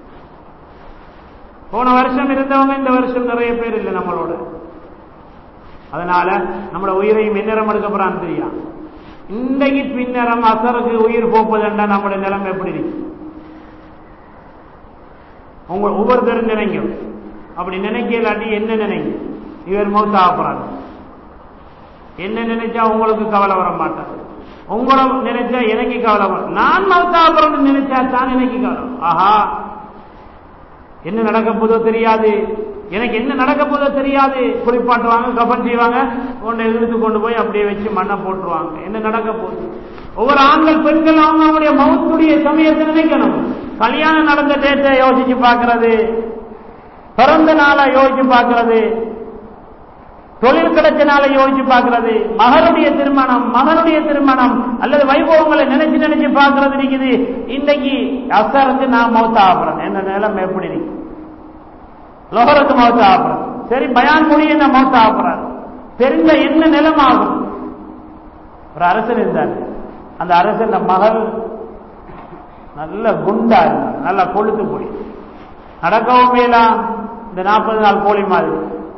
போன வருஷம் இருந்தவங்க இந்த வருஷம் நிறைய பேர் இல்லை நம்மளோட அதனால நம்மளோட உயிரையும் எந்நேரம் எடுக்க போறான்னு தெரியும் இன்றைக்கு பின்னரம் அசருக்கு உயிர் போப்பதுண்டா நம்மளுடைய நிலைமை எப்படி இருக்கு உங்க ஒவ்வொருத்தரும் நினைங்க அப்படி நினைக்கலாட்டி என்ன நினைங்க இவர் மௌத்த ஆப்புறாங்க என்ன நினைச்சா உங்களுக்கு கவலை வர மாட்டார் உங்களை நினைச்சா எனக்கு கவலை வரும் நான் மௌத்த ஆப்புறேன்னு நினைச்சா தான் எனக்கு கவலை வரும். ஆஹா என்ன நடக்க போதோ தெரியாது எனக்கு என்ன நடக்க போதோ தெரியாது குளிப்பாட்டுவாங்க கபன் செய்வாங்க கொண்டு இழுத்து கொண்டு போய் அப்படியே வச்சு மண்ணை போட்டுருவாங்க என்ன நடக்க போகுது ஒவ்வொரு ஆண்கள் பெண்கள் அவங்க அவங்களுடைய மௌத்துடைய சமயத்தை நினைக்கணும் கல்யாணம் நடந்த டேட்டை யோசிச்சு பார்க்கறது பிறந்த நாளை யோசிச்சு பார்க்கறது தொழில் கிடைச்ச நாளை யோசிச்சு பார்க்கறது மகனுடைய திருமணம் மகனுடைய திருமணம் அல்லது வைபவங்களை நினைச்சு நினைச்சு பார்க்கறது இருக்குது இன்னைக்கு அசருக்கு நான் மௌத்த ஆகிறேன் என்ன நிலைமை எப்படி இருக்கு லோகருக்கு மௌத்த ஆகிறேன் சரி பயான் முடிய நான் மௌத்த ஆகிறேன் தெரிஞ்ச என்ன நிலமாகும் ஒரு அரசர் இருந்தார் அந்த அரசன் மகள் நல்ல குண்டா இருந்தார் நல்லா கொளுத்து போய் நடக்கவும் மேலாம் இந்த நாற்பது நாள் கோழி மாதிரி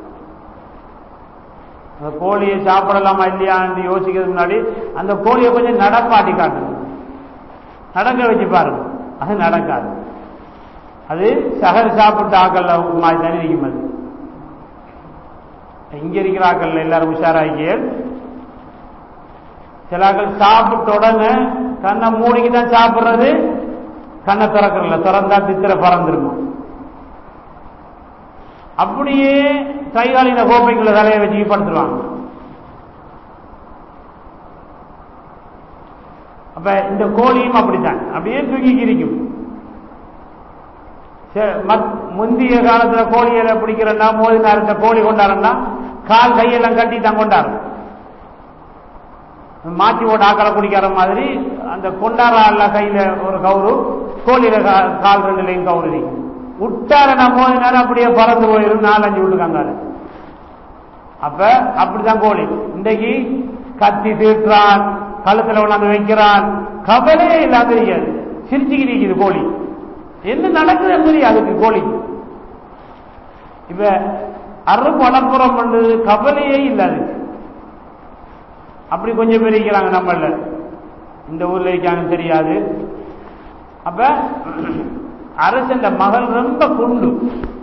அந்த கோழியை சாப்பிடலாமா இல்லையான்னு யோசிக்கிறது முன்னாடி அந்த கோழியை கொஞ்சம் நடப்பாட்டி காட்டணும் நடக்க வச்சு பாருங்க அது நடக்காது அது சகர் சாப்பிட்ட ஆக்கல்ல மாதிரி தானே இருக்கும் அது இங்க இருக்கிற ஆக்கல்ல எல்லாரும் உஷாராக்கிய சில ஆக்கள் சாப்பிட்ட உடனே கண்ணை மூடிக்கு தான் சாப்பிடுறது கண்ணை திறக்கிறல திறந்தா தித்திர பறந்துருக்கும் அப்படியே கைகாலின கோப்பைக்குள்ள தலையை வச்சு படுத்துருவாங்க அப்ப இந்த கோழியும் அப்படித்தான் அப்படியே தூக்கி கிரிக்கும் முந்தைய காலத்துல கோழியில பிடிக்கிறன்னா மோதி நேரத்தை கோழி கொண்டாடுறா கால் கையெல்லாம் கட்டி தான் கொண்டாடும் மாற்றி போட்டு ஆக்களை குடிக்கிற மாதிரி அந்த கொண்டாடுற கையில ஒரு கவுரு கோழியில கால் ரெண்டுலையும் கவுரு இருக்கும் விட்டார நான் மோதி நேரம் அப்படியே பறந்து போயிடும் நாலஞ்சு விட்டுக்காங்க அப்ப அப்படிதான் கோழி இன்றைக்கு கத்தி தீட்டுறான் கழுத்துல கொண்டாந்து வைக்கிறான் கவலையே இல்லாம இருக்காது சிரிச்சுக்கிட்டு இருக்குது கோழி என்ன நடக்குதுன்னு தெரியும் அதுக்கு கோழி இப்ப அறுப்பு அடப்புறம் பண்றது கவலையே இல்லாது அப்படி கொஞ்சம் பேர் இருக்கிறாங்க நம்மள இந்த ஊர்ல இருக்காங்கன்னு தெரியாது அப்ப அரசன் மகள் ரொம்ப குண்டு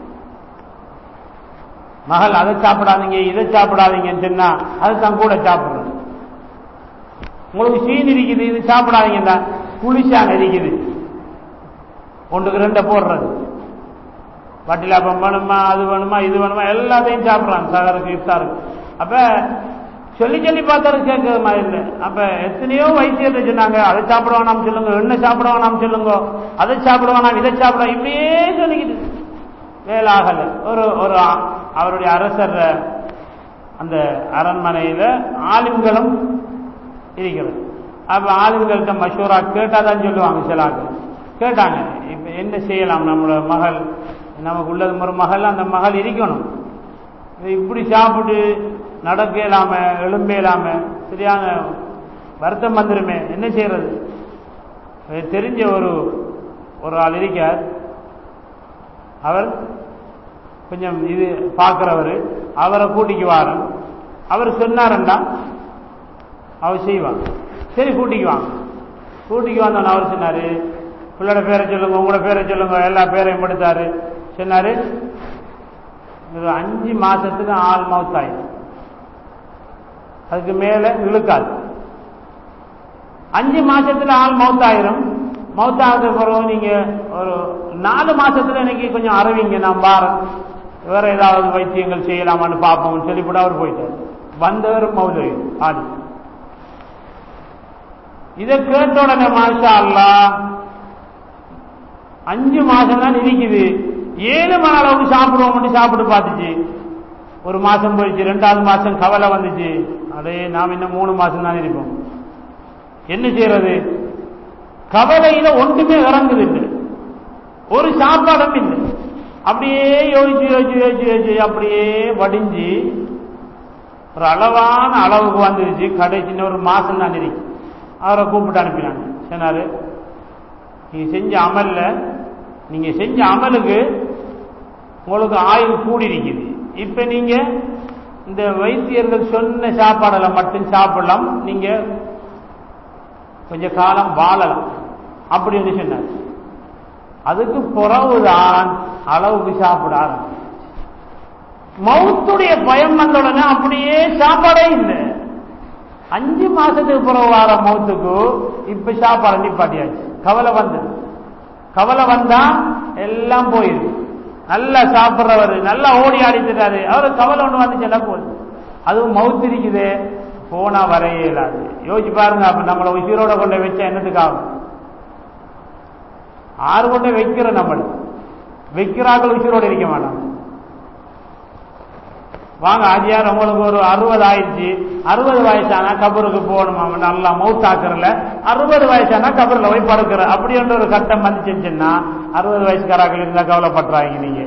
மகள் அதை சாப்பிடாதீங்க இதை சாப்பிடாதீங்கன்னு சொன்னா அது தான் கூட சாப்பிடுறது உங்களுக்கு சீன் இருக்குது இது சாப்பிடாதீங்க தான் புளிச்சான் இருக்குது ஒன்றுக்கு ரெண்ட போடுறது வட்டிலாப்பம் வேணுமா அது வேணுமா இது வேணுமா எல்லாத்தையும் சாப்பிட்றாங்க சகருக்கு இஃப்தாருக்கு அப்ப சொல்லி சொல்லி பார்த்தாரு கேட்கற மாதிரி இல்லை அப்ப எத்தனையோ வைத்தியத்தை சொன்னாங்க அதை சாப்பிட வேணாம் சொல்லுங்க எண்ணெய் சாப்பிட வேணாம் சொல்லுங்க அதை சாப்பிட வேணாம் இதை சாப்பிட இப்படியே சொல்லிக்கிட்டு வேலை ஆகல ஒரு ஒரு அவருடைய அரசர் அந்த அரண்மனையில ஆளுங்களும் இருக்கிறது அப்ப ஆளுங்கள்கிட்ட மஷூரா கேட்டாதான் சொல்லுவாங்க சில ஆட்கள் கேட்டாங்க இப்ப என்ன செய்யலாம் நம்மளோட மகள் நமக்கு உள்ளது ஒரு மகள் அந்த மகள் இருக்கணும் இப்படி சாப்பிட்டு நடக்க இல்லாம எழும்ப இல்லாம சரியான வருத்தம் வந்துருமே என்ன செய்யறது தெரிஞ்ச ஒரு ஒரு ஆள் இருக்கார் அவர் கொஞ்சம் இது பார்க்கிறவர் அவரை கூட்டிக்கு வாரன் அவர் சொன்னாரண்டா அவர் செய்வாங்க சரி கூட்டிக்கு வாங்க கூட்டிக்கு வந்தோன்னு அவர் சொன்னாரு பிள்ளையோட பேரை சொல்லுங்க உங்களோட பேரை சொல்லுங்க எல்லா பேரையும் படுத்தாரு சொன்னாரு ஒரு அஞ்சு மாசத்துக்கு ஆள் மவுத்தாயிடும் அதுக்கு மேல இழுக்காது அஞ்சு மாசத்துல ஆள் மவுத்தாயிரும் மவுத்தாகிறது பிறகு நீங்க ஒரு நாலு மாசத்துல எனக்கு கொஞ்சம் அறிவிங்க நான் பாரேன் வேற ஏதாவது வைத்தியங்கள் செய்யலாமான்னு பார்ப்போம்னு சொல்லிவிட்டு அவர் போயிட்டார் வந்தவர் மௌதவி ஆடி இதை கேட்ட உடனே மாஷா அல்லா அஞ்சு மாசம் தான் இருக்குது ஏழு மணி அளவுக்கு சாப்பிடுவோம் சாப்பிட்டு பார்த்துச்சு ஒரு மாசம் போயிடுச்சு ரெண்டாவது மாசம் கவலை வந்துச்சு அதே நாம் இன்னும் மூணு மாசம் தான் இருப்போம் என்ன செய்யறது கவலையில ஒன்றுமே இறங்குது இல்லை ஒரு சாப்பாடும் இல்லை அப்படியே யோசிச்சு யோசிச்சு யோசிச்சு யோசிச்சு அப்படியே வடிஞ்சு ஒரு அளவான அளவுக்கு வந்துருச்சு கடைசி ஒரு மாசம் தான் இருக்கு அவரை கூப்பிட்டு அனுப்பினாங்க சொன்னாரு நீங்க செஞ்ச அமல்ல நீங்க செஞ்ச அமலுக்கு உங்களுக்கு ஆயுள் கூடி இருக்குது இப்ப நீங்க இந்த வைத்தியர்கள் சொன்ன சாப்பாடுல மட்டும் சாப்பிடலாம் நீங்க கொஞ்ச காலம் வாழலாம் அப்படின்னு சொன்னார் அதுக்கு பிறகுதான் அளவுக்கு சாப்பிட ஆரம்பிச்சு மவுத்துடைய பயம் வந்த உடனே அப்படியே சாப்பாடே இல்லை அஞ்சு மாசத்துக்கு பிறகு வர மவுத்துக்கு இப்ப சாப்பாடு நிப்பாட்டியாச்சு கவலை வந்தது கவலை வந்தா எல்லாம் போயிருக்கு நல்லா சாப்பிட்றவர் நல்லா ஓடி ஆடித்துட்டாரு அவரு கவலை ஒண்ணு வந்துச்சுன்னா போகுது அதுவும் மவுத்து இருக்குது போனா வரையே இல்லாது யோசிச்சு பாருங்க அப்ப நம்மளை உயிரோட கொண்டு வச்சா என்னத்துக்கு ஆகும் ஆறு கொண்டு வைக்கிற நம்மள வைக்கிறார்கள் உயிரோட இருக்க மாட்டாங்க வாங்க ஆஜியார் உங்களுக்கு ஒரு அறுபது ஆயிடுச்சு அறுபது வயசானா கபருக்கு போகணும் நல்லா மவுத்தாக்குறல அறுபது வயசானா கபரில் போய் படுக்கிற அப்படின்ற ஒரு கட்டம் வந்துச்சுன்னா அறுபது வயசுக்காராக்கள் இருந்தா கவலைப்படுறாங்க நீங்க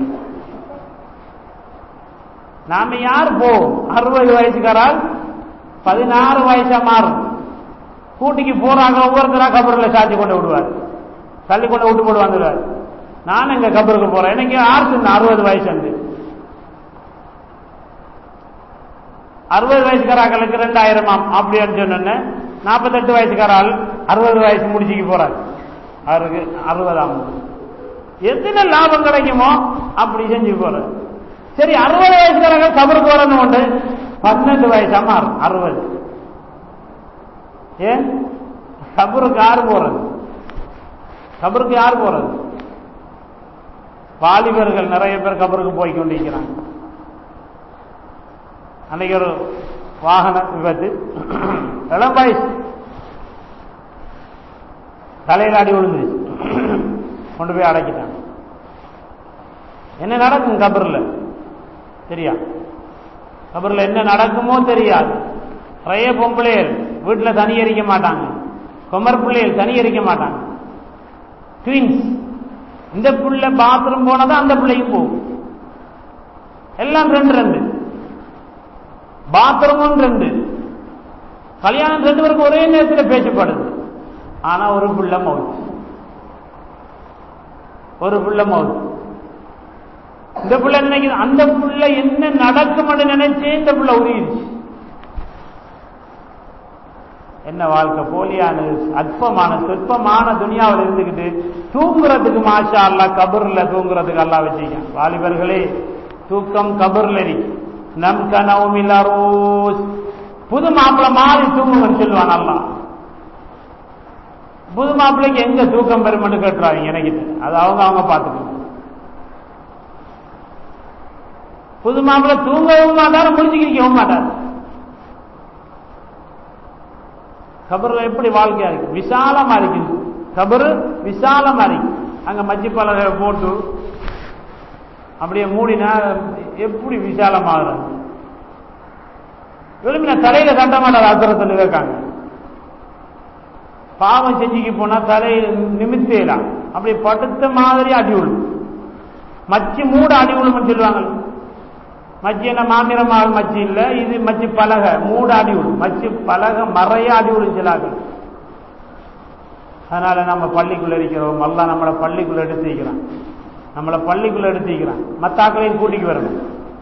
நாம யார் போ அறுபது வயசுக்காரால் பதினாறு வயசா மாறும் கூட்டிக்கு போறாங்க ஒவ்வொருத்தரா கபரில் சாட்சி கொண்டு விடுவார் தள்ளி கொண்டு விட்டு போட்டு வந்துடுவார் நான் எங்க கபருக்கு போறேன் எனக்கு யார் சொன்ன அறுபது வயசு வந்து அறுபது வயசுக்காராக்களுக்கு ரெண்டாயிரமாம் அப்படின்னு சொன்ன நாற்பத்தெட்டு வயசுக்காரால் அறுபது வயசு முடிச்சுக்கு போறாரு அவருக்கு அறுபதாம் எத்தனை லாபம் கிடைக்குமோ அப்படி செஞ்சு போற சரி அறுபது வயசுக்காரங்க கபருக்கு வரணும் உண்டு பன்னெண்டு வயசா மாறும் அறுபது ஏன் கபருக்கு யார் போறது கபருக்கு யார் போறது வாலிபர்கள் நிறைய பேர் கபருக்கு போய் கொண்டிருக்கிறாங்க அன்னைக்கு ஒரு வாகன விபத்து இளம் வயசு தலையில் அடி விழுந்துருச்சு கொண்டு போய் அடைக்கிட்டாங்க என்ன நடக்கும் கபரில் தெரியா கபரில் என்ன நடக்குமோ தெரியாது நிறைய பொம்பளையர் வீட்டில் தனி எரிக்க மாட்டாங்க கொமர் பிள்ளைகள் தனி எரிக்க மாட்டாங்க ட்வின்ஸ் இந்த பிள்ளை பாத்ரூம் போனதான் அந்த பிள்ளையும் போகும் எல்லாம் ரெண்டு ரெண்டு பாத்ரூமும் ரெண்டு கல்யாணம் ரெண்டு பேருக்கு ஒரே நேரத்தில் பேசப்படுது ஆனா ஒரு பிள்ளை மவுத் ஒரு பிள்ளை மவுத் இந்த பிள்ளை நினைக்குது அந்த பிள்ளை என்ன நடக்கும்னு நினைச்சே இந்த பிள்ளை உருகிடுச்சு என்ன வாழ்க்கை போலியானது அற்பமான சொற்பமான துனியாவில் இருந்துக்கிட்டு தூங்குறதுக்கு மாஷா அல்லா கபர்ல தூங்குறதுக்கு அல்லா வச்சுக்க வாலிபர்களே தூக்கம் கபர்ல இருக்கு நம் கனவுமில் அரோஸ் புது மாப்பிள்ளை மாறி தூங்குங்கன்னு சொல்லுவான் அல்லா புது மாப்பிள்ளைக்கு எங்க தூக்கம் பெருமன்னு கேட்டுறாங்க எனக்கு அது அவங்க அவங்க பார்த்துக்கணும் புது மாப்பிள்ளை தூங்கவும் மாட்டாரு முடிச்சுக்கவும் மாட்டார் கபர்ல எப்படி வாழ்க்கையா இருக்கு விசாலமா இருக்கு கபரு விசாலமா இருக்கு அங்க மச்சி பலகை போட்டு அப்படியே மூடினா எப்படி விசாலமாகிறது விரும்பின தலையில கட்ட மாட்டார் அசுரத்தில் இருக்காங்க பாவம் செஞ்சுக்கு போனா தலையில நிமித்தேலாம் அப்படி படுத்த மாதிரி அடி விழும் மச்சி மூட அடி விழும்னு சொல்லுவாங்க மச்சி என்ன மாமிரமால் மச்சி இல்ல இது மச்சி பலக மூட அடி விழும் மச்சி பலக மறைய அடி விழும் சிலாக்கள் அதனால நம்ம பள்ளிக்குள்ள இருக்கிறோம் எல்லாம் நம்மளை பள்ளிக்குள்ள எடுத்து வைக்கிறான் நம்மளை பள்ளிக்குள்ள எடுத்து வைக்கிறான் மத்தாக்களையும் கூட்டிக்கு வரணும்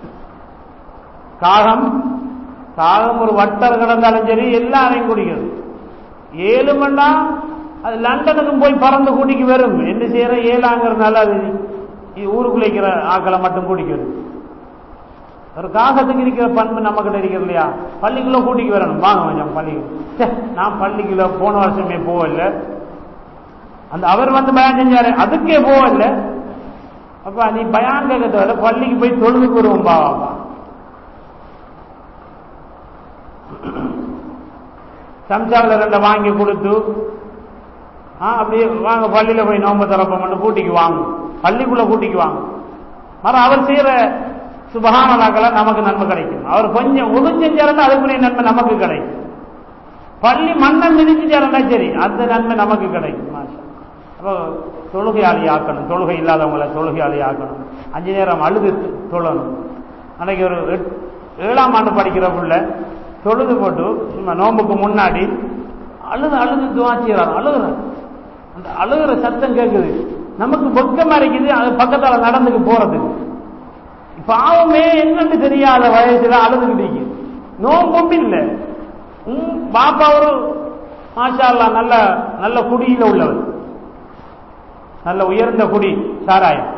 காகம் காகம் ஒரு வட்டர் கிடந்தாலும் சரி எல்லாரையும் குடிக்கிறது ஏழு மண்டா அது லண்டனுக்கும் போய் பறந்து கூட்டிக்கு வரும் என்ன செய்யற ஏழாங்கிறதுனால அது ஊருக்குள்ள இருக்கிற ஆக்களை மட்டும் குடிக்கிறது ஒரு காகத்துக்கு இருக்கிற பண்பு நம்ம கிட்ட இருக்கிறது இல்லையா பள்ளிக்குள்ள கூட்டிக்கு வரணும் வாங்க கொஞ்சம் பள்ளிக்கு நான் பள்ளிக்குள்ள போன வருஷமே போகல அந்த அவர் வந்து பயம் செஞ்சாரு அதுக்கே போகல அப்ப நீ பயான் கேட்கறத பள்ளிக்கு போய் தொழுதுக்கு வருவோம் பாவா சம்சாவில் ரெண்டை வாங்கி கொடுத்து ஆ அப்படியே வாங்க பள்ளியில போய் நோம்பு திறப்போம்னு கூட்டிக்கு வாங்கும் பள்ளிக்குள்ள கூட்டிக்கு வாங்கும் மறு அவர் செய்யற சுபகானலாக்களை நமக்கு நன்மை கிடைக்கும் அவர் கொஞ்சம் உடுஞ்செஞ்சாருன்னா அதுக்குரிய நன்மை நமக்கு கிடைக்கும் பள்ளி மண்ணை மிதிச்சுட்டாருன்னா சரி அந்த நன்மை நமக்கு கிடைக்கும் மாஷா அப்போ தொழுகையாளி ஆக்கணும் தொழுகை இல்லாதவங்களை தொழுகையாளி ஆக்கணும் அஞ்சு நேரம் அழுது தொழணும் அன்னைக்கு ஒரு எட்- ஏழாம் ஆண்டு படிக்கிற புள்ள தொழுது போட்டு சும்மா நோம்புக்கு முன்னாடி அழுது அழுது துவா செய்யறாரு அழுகுறாரு அந்த அழுகுற சத்தம் கேட்குது நமக்கு வெக்கமா இருக்குது அது பக்கத்தால நடந்துக்கு போறதுக்கு பாவமே என்னன்னு தெரியாத வயசுல அழுதுகிட்டு நோம்பும் இல்லை உம் பாப்பா ஒரு மாஷா அல்லாஹ் நல்ல நல்ல குடியில உள்ளவர் நல்ல உயர்ந்த குடி சாராயம்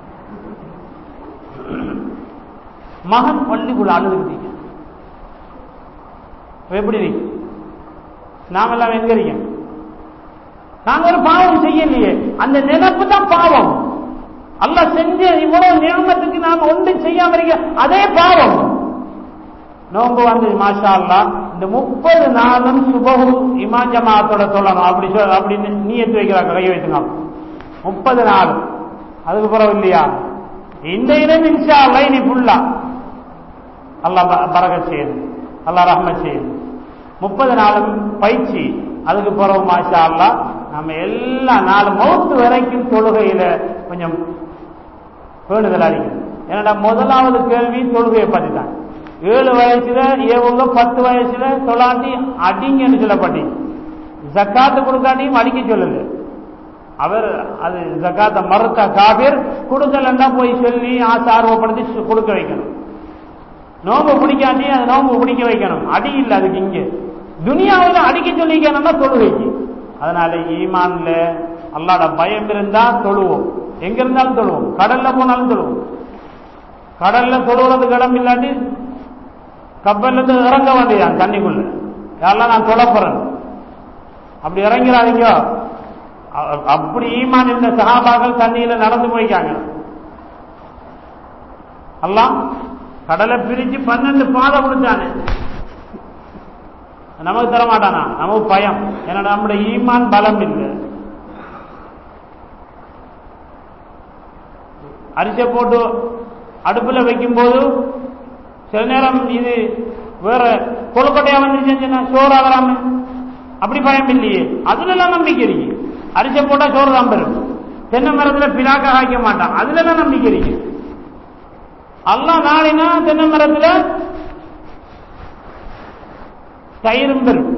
மகன் பள்ளிக்குள்ள அழுதுகிட்டீங்க எப்படி நீ நாமெல்லாம் எங்க இருக்கோம் நாங்க ஒரு பாவம் செய்யலையே அந்த நினைப்பு தான் பாவம் அல்லாஹ் செஞ்ச இவ்வளவு நியமத்துக்கு நாம ஒன்றும் செய்யாம இருக்க அதே பாவம் நோன்பு வந்து மாஷா அல்லாஹ் இந்த முப்பது நாளும் சுபகு இமா ஜமாத்தோட சொல்லணும் அப்படி சொல் அப்படின்னு நீயத்து வைக்கிறாங்க கை வைத்துங்க முப்பது நாள் அதுக்கு பிறகு இல்லையா இந்த இடம் இன்ஷா அல்லா இனி ஃபுல்லா அல்லாஹ் ப- பரகத் செய்யணும் அல்லாஹ் ரஹ்மத் செய்யணும் முப்பது நாளும் பயிற்சி அதுக்கு பிறகு மாஷா அல்லாஹ் நம்ம எல்லா நாளும் மௌத்து வரைக்கும் தொழுகையில கொஞ்சம் பேணுதல் அடிக்கணும் ஏன்னா முதலாவது கேள்வி தொழுகையை பத்தி தான் ஏழு வயசுல ஏவுங்க பத்து வயசுல தொழாட்டி அடிங்கன்னு சொல்லப்பட்டி ஜக்காத்து கொடுக்காட்டியும் அடிக்க சொல்லல அவர் அது ஜக்காத்த மறுத்த காபிர் கொடுக்கலன்னா போய் சொல்லி ஆசை ஆர்வப்படுத்தி சு- கொடுக்க வைக்கணும் நோம்பு பிடிக்காட்டி அது நோம்பு பிடிக்க வைக்கணும் அடி இல்லை அதுக்கு இங்க துனியாவில் அடிக்க சொல்லிக்கணும்னா தொழுகைக்கு அதனால ஈமான்ல அல்லாட பயம் இருந்தா தொழுவோம் எங்க இருந்தாலும் தொழுவோம் கடல்ல போனாலும் தொழுவோம் கடல்ல தொழுவுறதுக்கு இடம் இல்லாட்டி கப்பல்ல இருந்து இறங்க வேண்டியதான் தண்ணிக்குள்ள யாரெல்லாம் நான் தொழப்போறேன் அப்படி இறங்கிறாதீங்க அ- அப்படி ஈமான் இருந்த சகாபாக்கள் தண்ணியில நடந்து போய்க்காங்க அல்லாஹ் கடலை பிரிச்சு பன்னெண்டு பாதை கொடுத்தானே நமக்கு தர மாட்டானா நமக்கு பயம் ஏன்னா நம்முடைய ஈமான் பலம் இல்லை அரிசை போட்டு அடுப்புல வைக்கும்போது சில நேரம் இது வேற கொழுக்கட்டையா வந்து செஞ்சுன்னா சோறு ஆகலாம அப்படி பயம் இல்லையே அதுல எல்லாம் நம்பிக்கை இருக்கு அரிசை போட்டா சோறு தான் பெறும் தென்னை மரத்துல பிலாக்க காய்க்க மாட்டான் அதுல எல்லாம் நம்பிக்கை இருக்கு அல்லாஹ் நாளினா தென்னை மரத்துல தயிரும் பெறும்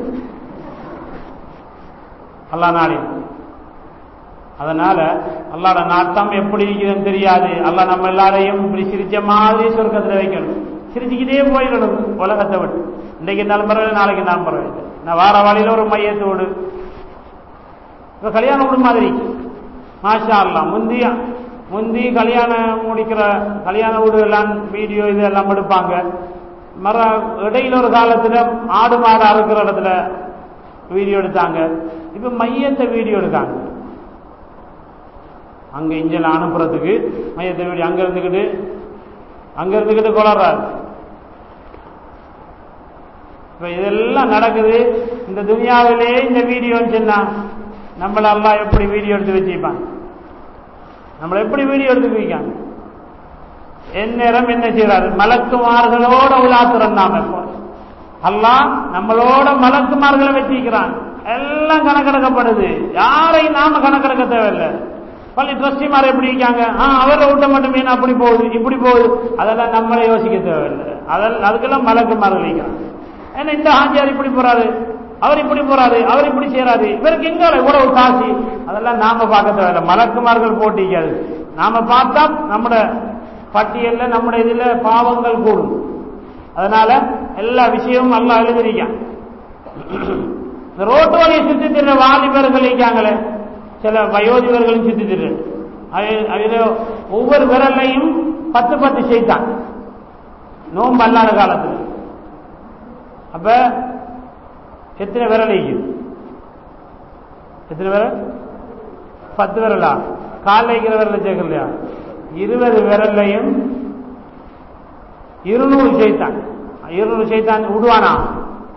அல்லாஹ் நாளினா அதனால அல்லாட நாட்டம் எப்படி இருக்குதுன்னு தெரியாது அல்லாஹ் நம்ம எல்லாரையும் இப்படி சிரிச்ச மாதிரி சொர்க்கத்துல வைக்கணும் சிரிச்சுக்கிட்டே போயிடணும் உலகத்தை விட்டு இன்றைக்கு இருந்தாலும் பரவாயில்ல நாளைக்கு இருந்தாலும் பரவாயில்லை நான் வார வழியில ஒரு மையத்தோடு இப்ப கல்யாணம் விடு மாதிரி மாஷா அல்லாஹ் முந்தி முந்தி கல்யாணம் முடிக்கிற கல்யாண வீடு எல்லாம் வீடியோ இதெல்லாம் எடுப்பாங்க மர இடையில ஒரு காலத்துல ஆடு மாடு அறுக்கிற இடத்துல வீடியோ எடுத்தாங்க இப்ப மையத்தை வீடியோ எடுக்காங்க அங்க இஞ்சல் அனுப்புறதுக்கு மையத்தை வீடியோ அங்க இருந்துக்கிட்டு அங்க இருந்துக்கிட்டு கொளறாரு இப்ப இதெல்லாம் நடக்குது இந்த துனியாவிலே இந்த வீடியோ சொன்னா நம்மள எல்லாம் எப்படி வீடியோ எடுத்து வச்சுப்பாங்க நம்மள எப்படி வீடியோ எடுத்து வைக்காங்க எந்நேரம் என்ன செய்யறாரு மலக்குமார்களோட உலாத்துறோம் நாம இப்போ அல்லாஹ் நம்மளோட மலக்குமார்களை வச்சிருக்கிறான் எல்லாம் கணக்கெடுக்கப்படுது யாரையும் நாம கணக்கெடுக்க தேவையில்லை பள்ளி ட்ரஸ்டிமார் எப்படி இருக்காங்க ஆ அவரை விட்ட மட்டுமே நான் அப்படி போகுது இப்படி போகுது அதெல்லாம் நம்மளே யோசிக்க தேவையில்லை அதெல்லாம் அதுக்கெல்லாம் மலக்குமார்கள் வைக்கிறாங்க ஏன்னா இந்த ஹாஜியார் இப்படி போறாரு அவர் இப்படி போறாரு அவர் இப்படி செய்யறாரு இவருக்கு எங்க இவ்வளவு காசு அதெல்லாம் நாம பார்க்க தேவையில்லை மலக்குமார்கள் போட்டிக்காது நாம பார்த்தா நம்மட பட்டியல்ல நம்முடைய இதுல பாவங்கள் கூடும் அதனால எல்லா விஷயமும் நல்லா எழுதிருக்கான் இந்த ரோட்டு வழியை சுத்தி திரிற வாலிபர்கள் இருக்காங்களே சில வயோதிகர்களும் சுத்தி திரு அதுல ஒவ்வொரு விரலையும் பத்து பத்து செய்தான் நோம்பு அல்லாத காலத்துல அப்ப எத்தனை விரல் இருக்குது எத்தனை விரல் பத்து விரலா கால் வைக்கிற விரல சேர்க்கலையா இருபது விரல்லையும் இருநூறு செய்தான் இருநூறு செய்தான் விடுவானா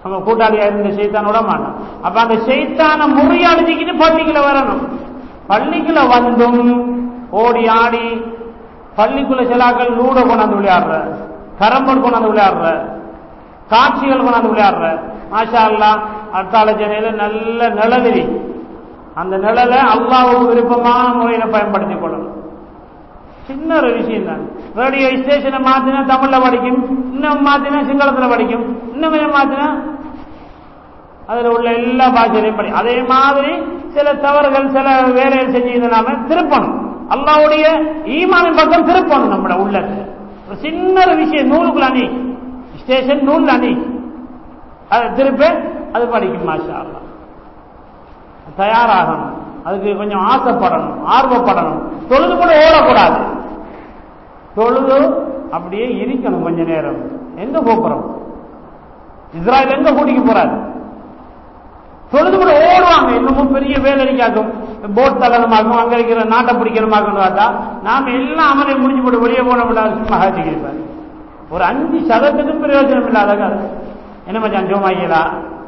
நம்ம கூட்டாளியா இருந்த செய்தான் விட மாட்டான் அப்ப அந்த செய்தான முறியடிச்சுக்கிட்டு பள்ளிக்குள்ள வரணும் பள்ளிக்குள்ள வந்தும் ஓடி ஆடி பள்ளிக்குள்ள சிலாக்கள் லூட கொண்டாந்து விளையாடுற கரம்பல் கொண்டாந்து விளையாடுற காட்சிகள் கொண்டாந்து விளையாடுற மாஷா அல்லா அட்டாள ஜனையில நல்ல நிழலிரி அந்த நிழலை அல்லாவுக்கு விருப்பமான முறையில பயன்படுத்திக் கொள்ளணும் சின்ன ஒரு விஷயம் தான் ரேடியோ ஸ்டேஷனை மாத்தினா தமிழ்ல படிக்கும் இன்னும் மாத்தினா சிங்களத்துல படிக்கும் இன்னும் கொஞ்சம் மாத்தினா அதுல உள்ள எல்லா பாஷையிலையும் படி அதே மாதிரி சில தவறுகள் சில வேலைகள் செஞ்சு நாம திருப்பணும் அல்லாவுடைய ஈமானின் பக்கம் திருப்பணும் நம்மள உள்ளத்துல ஒரு சின்ன ஒரு விஷயம் நூலுக்குள்ள அணி ஸ்டேஷன் நூல் அணி அதை திருப்ப அது படிக்கும் மாஷா அல்லா தயாராகணும் அதுக்கு கொஞ்சம் ஆசைப்படணும் ஆர்வப்படணும் தொழுது கூட ஓடக்கூடாது தொழுது அப்படியே இருக்கணும் கொஞ்ச நேரம் எங்க போறோம் இஸ்ராயல் எங்க கூட்டிக்கு போறாரு தொழுது கூட ஓடுவாங்க இன்னமும் பெரிய வேலைக்காக்கும் போட் தகனமாக்கும் அங்க இருக்கிற நாட்டை பிடிக்கணுமாக்கும் பார்த்தா நாம எல்லாம் அமலை முடிஞ்சு போட்டு வெளியே போன விடாது சும்மா ஹாச்சிக்கிருப்பார் ஒரு அஞ்சு சதத்துக்கும் பிரயோஜனம் இல்லாத என்ன மச்சான் ஜோமாயிலா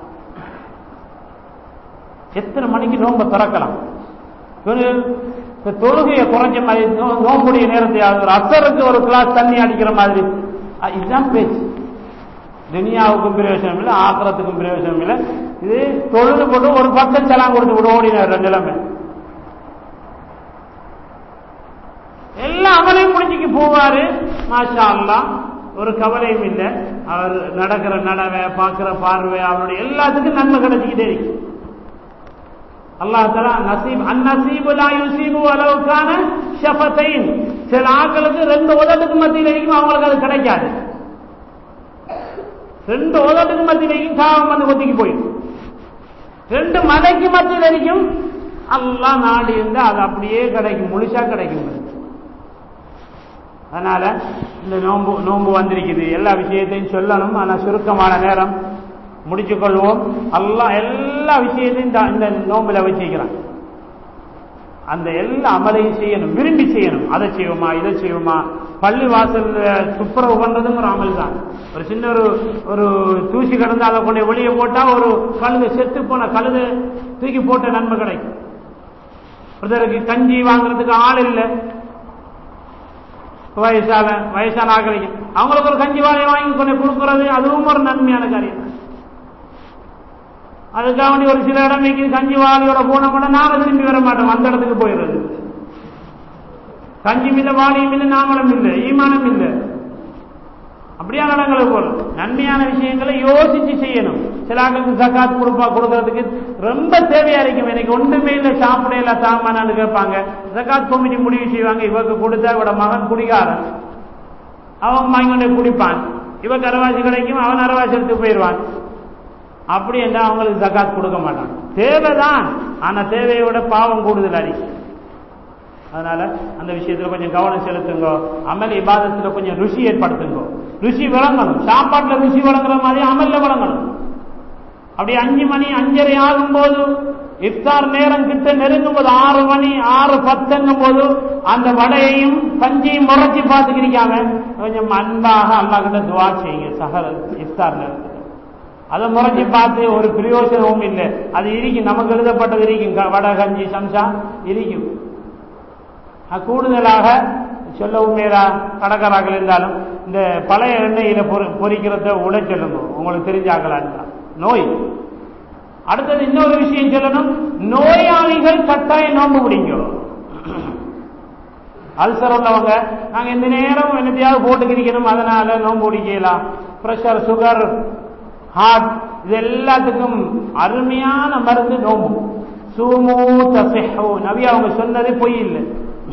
எத்தனை மணிக்கு நோம்ப திறக்கலாம் தொழுகையை குறைஞ்ச மாதிரி நோம்புடைய நேரத்தை ஒரு அசருக்கு ஒரு கிளாஸ் தண்ணி அடிக்கிற மாதிரி இதுதான் பேச்சு துனியாவுக்கும் பிரயோஜனம் இல்லை ஆத்திரத்துக்கும் பிரயோஜனம் இல்லை இது தொழுது போட்டு ஒரு பக்கம் செலாம் கொடுத்து விட ஓடினார் ரெண்டு நிலைமை எல்லா அமலையும் முடிஞ்சுக்கு போவாரு மாஷா அல்லா ஒரு கவலையும் இல்லை அவர் நடக்கிற நடவை பார்க்கிற பார்வை அவருடைய எல்லாத்துக்கும் நன்மை கிடைச்சிக்கிட்டே இருக்கு அல்லாஹ் தலா நசீப் அந்நசீபு லா யுசீபு அளவுக்கான ஷஃபத்தைன் சில ஆட்களுக்கு ரெண்டு உதட்டுக்கு மத்தியில் இருக்கும் அவங்களுக்கு அது கிடைக்காது ரெண்டு உதட்டுக்கு மத்தியில் இருக்கும் காவம் வந்து கொத்திக்கு போயிடும் ரெண்டு மலைக்கு மத்தியில் இருக்கும் அல்லாஹ் நாடு இருந்தா அது அப்படியே கிடைக்கும் முழுசா கிடைக்கும் அதனால இந்த நோன்பு நோன்பு வந்திருக்குது எல்லா விஷயத்தையும் சொல்லணும் ஆனா சுருக்கமான நேரம் முடிச்சு கொள்வோம் அல்லா எல்லா விஷயத்தையும் இந்த நோம்பில வச்சிருக்கிறான் அந்த எல்லா அமலையும் செய்யணும் விரும்பி செய்யணும் அதை செய்வோமா இதை செய்வோமா பள்ளி வாசல் துப்புரவு பண்றதும் ஒரு அமல் தான் ஒரு சின்ன ஒரு ஒரு தூசி கிடந்து அதை கொண்டு வெளியே போட்டா ஒரு கழுது செத்து போன கழுது தூக்கி போட்ட நன்மை கிடைக்கும் ஒருத்தருக்கு கஞ்சி வாங்குறதுக்கு ஆள் இல்லை வயசான வயசான ஆக்களுக்கு அவங்களுக்கு ஒரு கஞ்சி வாழையை வாங்கி கொண்டு கொடுக்கறது அதுவும் ஒரு நன்மையான காரியம் அதுக்காக வேண்டி ஒரு சில இடம் வைக்குது கஞ்சி வாழையோட போன கூட நாம திரும்பி வர மாட்டோம் அந்த இடத்துக்கு போயிடுறது கஞ்சியும் இல்லை வாழையும் இல்லை நாமளும் இல்லை ஈமானம் இல்லை அப்படியா நடங்களை போல் நன்மையான விஷயங்களை யோசிச்சு செய்யணும் சில ஆட்களுக்கு சக்காத் கொடுப்பா கொடுக்கறதுக்கு ரொம்ப தேவையா இருக்கும் எனக்கு ஒன்றுமே இல்லை சாப்பிட இல்லை சாமானான்னு கேட்பாங்க சக்காத் கமிட்டி முடிவு செய்வாங்க இவருக்கு கொடுத்தா இவட மகன் குடிகாரன் அவன் வாங்கி கொண்டு குடிப்பான் இவன் அரவாசி கிடைக்கும் அவன் அரவாசி எடுத்து போயிடுவான் அப்படி என்றால் அவங்களுக்கு சக்காத் கொடுக்க மாட்டான் தேவைதான் ஆனா தேவையை விட பாவம் கூடுதல் அடி அதனால அந்த விஷயத்துல கொஞ்சம் கவனம் செலுத்துங்க அமல் இபாதத்துல கொஞ்சம் ருசி ஏற்படுத்துங்க ருசி விளங்கணும் சாப்பாட்டுல ருசி வழங்குற மாதிரி அமல்ல வழங்கணும் அப்படி அஞ்சு மணி அஞ்சரை ஆகும் போது இஃப்தார் நேரம் கிட்ட நெருங்கும் போது ஆறு மணி ஆறு பத்துங்கும் போது அந்த வடையையும் கஞ்சியும் முறைச்சி பார்த்துக்கிறிக்காம கொஞ்சம் அன்பாக அல்லா கிட்ட துவா செய்யுங்க சகர இஃப்தார் நேரத்தில் அதை முறைச்சி பார்த்து ஒரு பிரயோசனமும் இல்லை அது இருக்கும் நமக்கு எழுதப்பட்டது இருக்கும் வடை கஞ்சி சம்சா இருக்கும் கூடுதலாக சொல்லவும் மேலா கடற்கராக்கள் இருந்தாலும் இந்த பழைய எண்ணெயில பொறிக்கிறத உடை சொல்லுங்க உங்களுக்கு தெரிஞ்சாக்கலாம் நோய் அடுத்தது இன்னொரு விஷயம் சொல்லணும் நோயாளிகள் கட்டாயம் நோம்பு பிடிங்க அல்சர் உள்ளவங்க நாங்க எந்த நேரம் என்னத்தையாவது போட்டுக்கிறிக்கணும் அதனால நோம்பு பிடிக்கலாம் பிரஷர் சுகர் ஹார்ட் இது எல்லாத்துக்கும் அருமையான மருந்து நோம்பு சூமு தசைஹோ நவி அவங்க சொன்னது பொய் இல்லை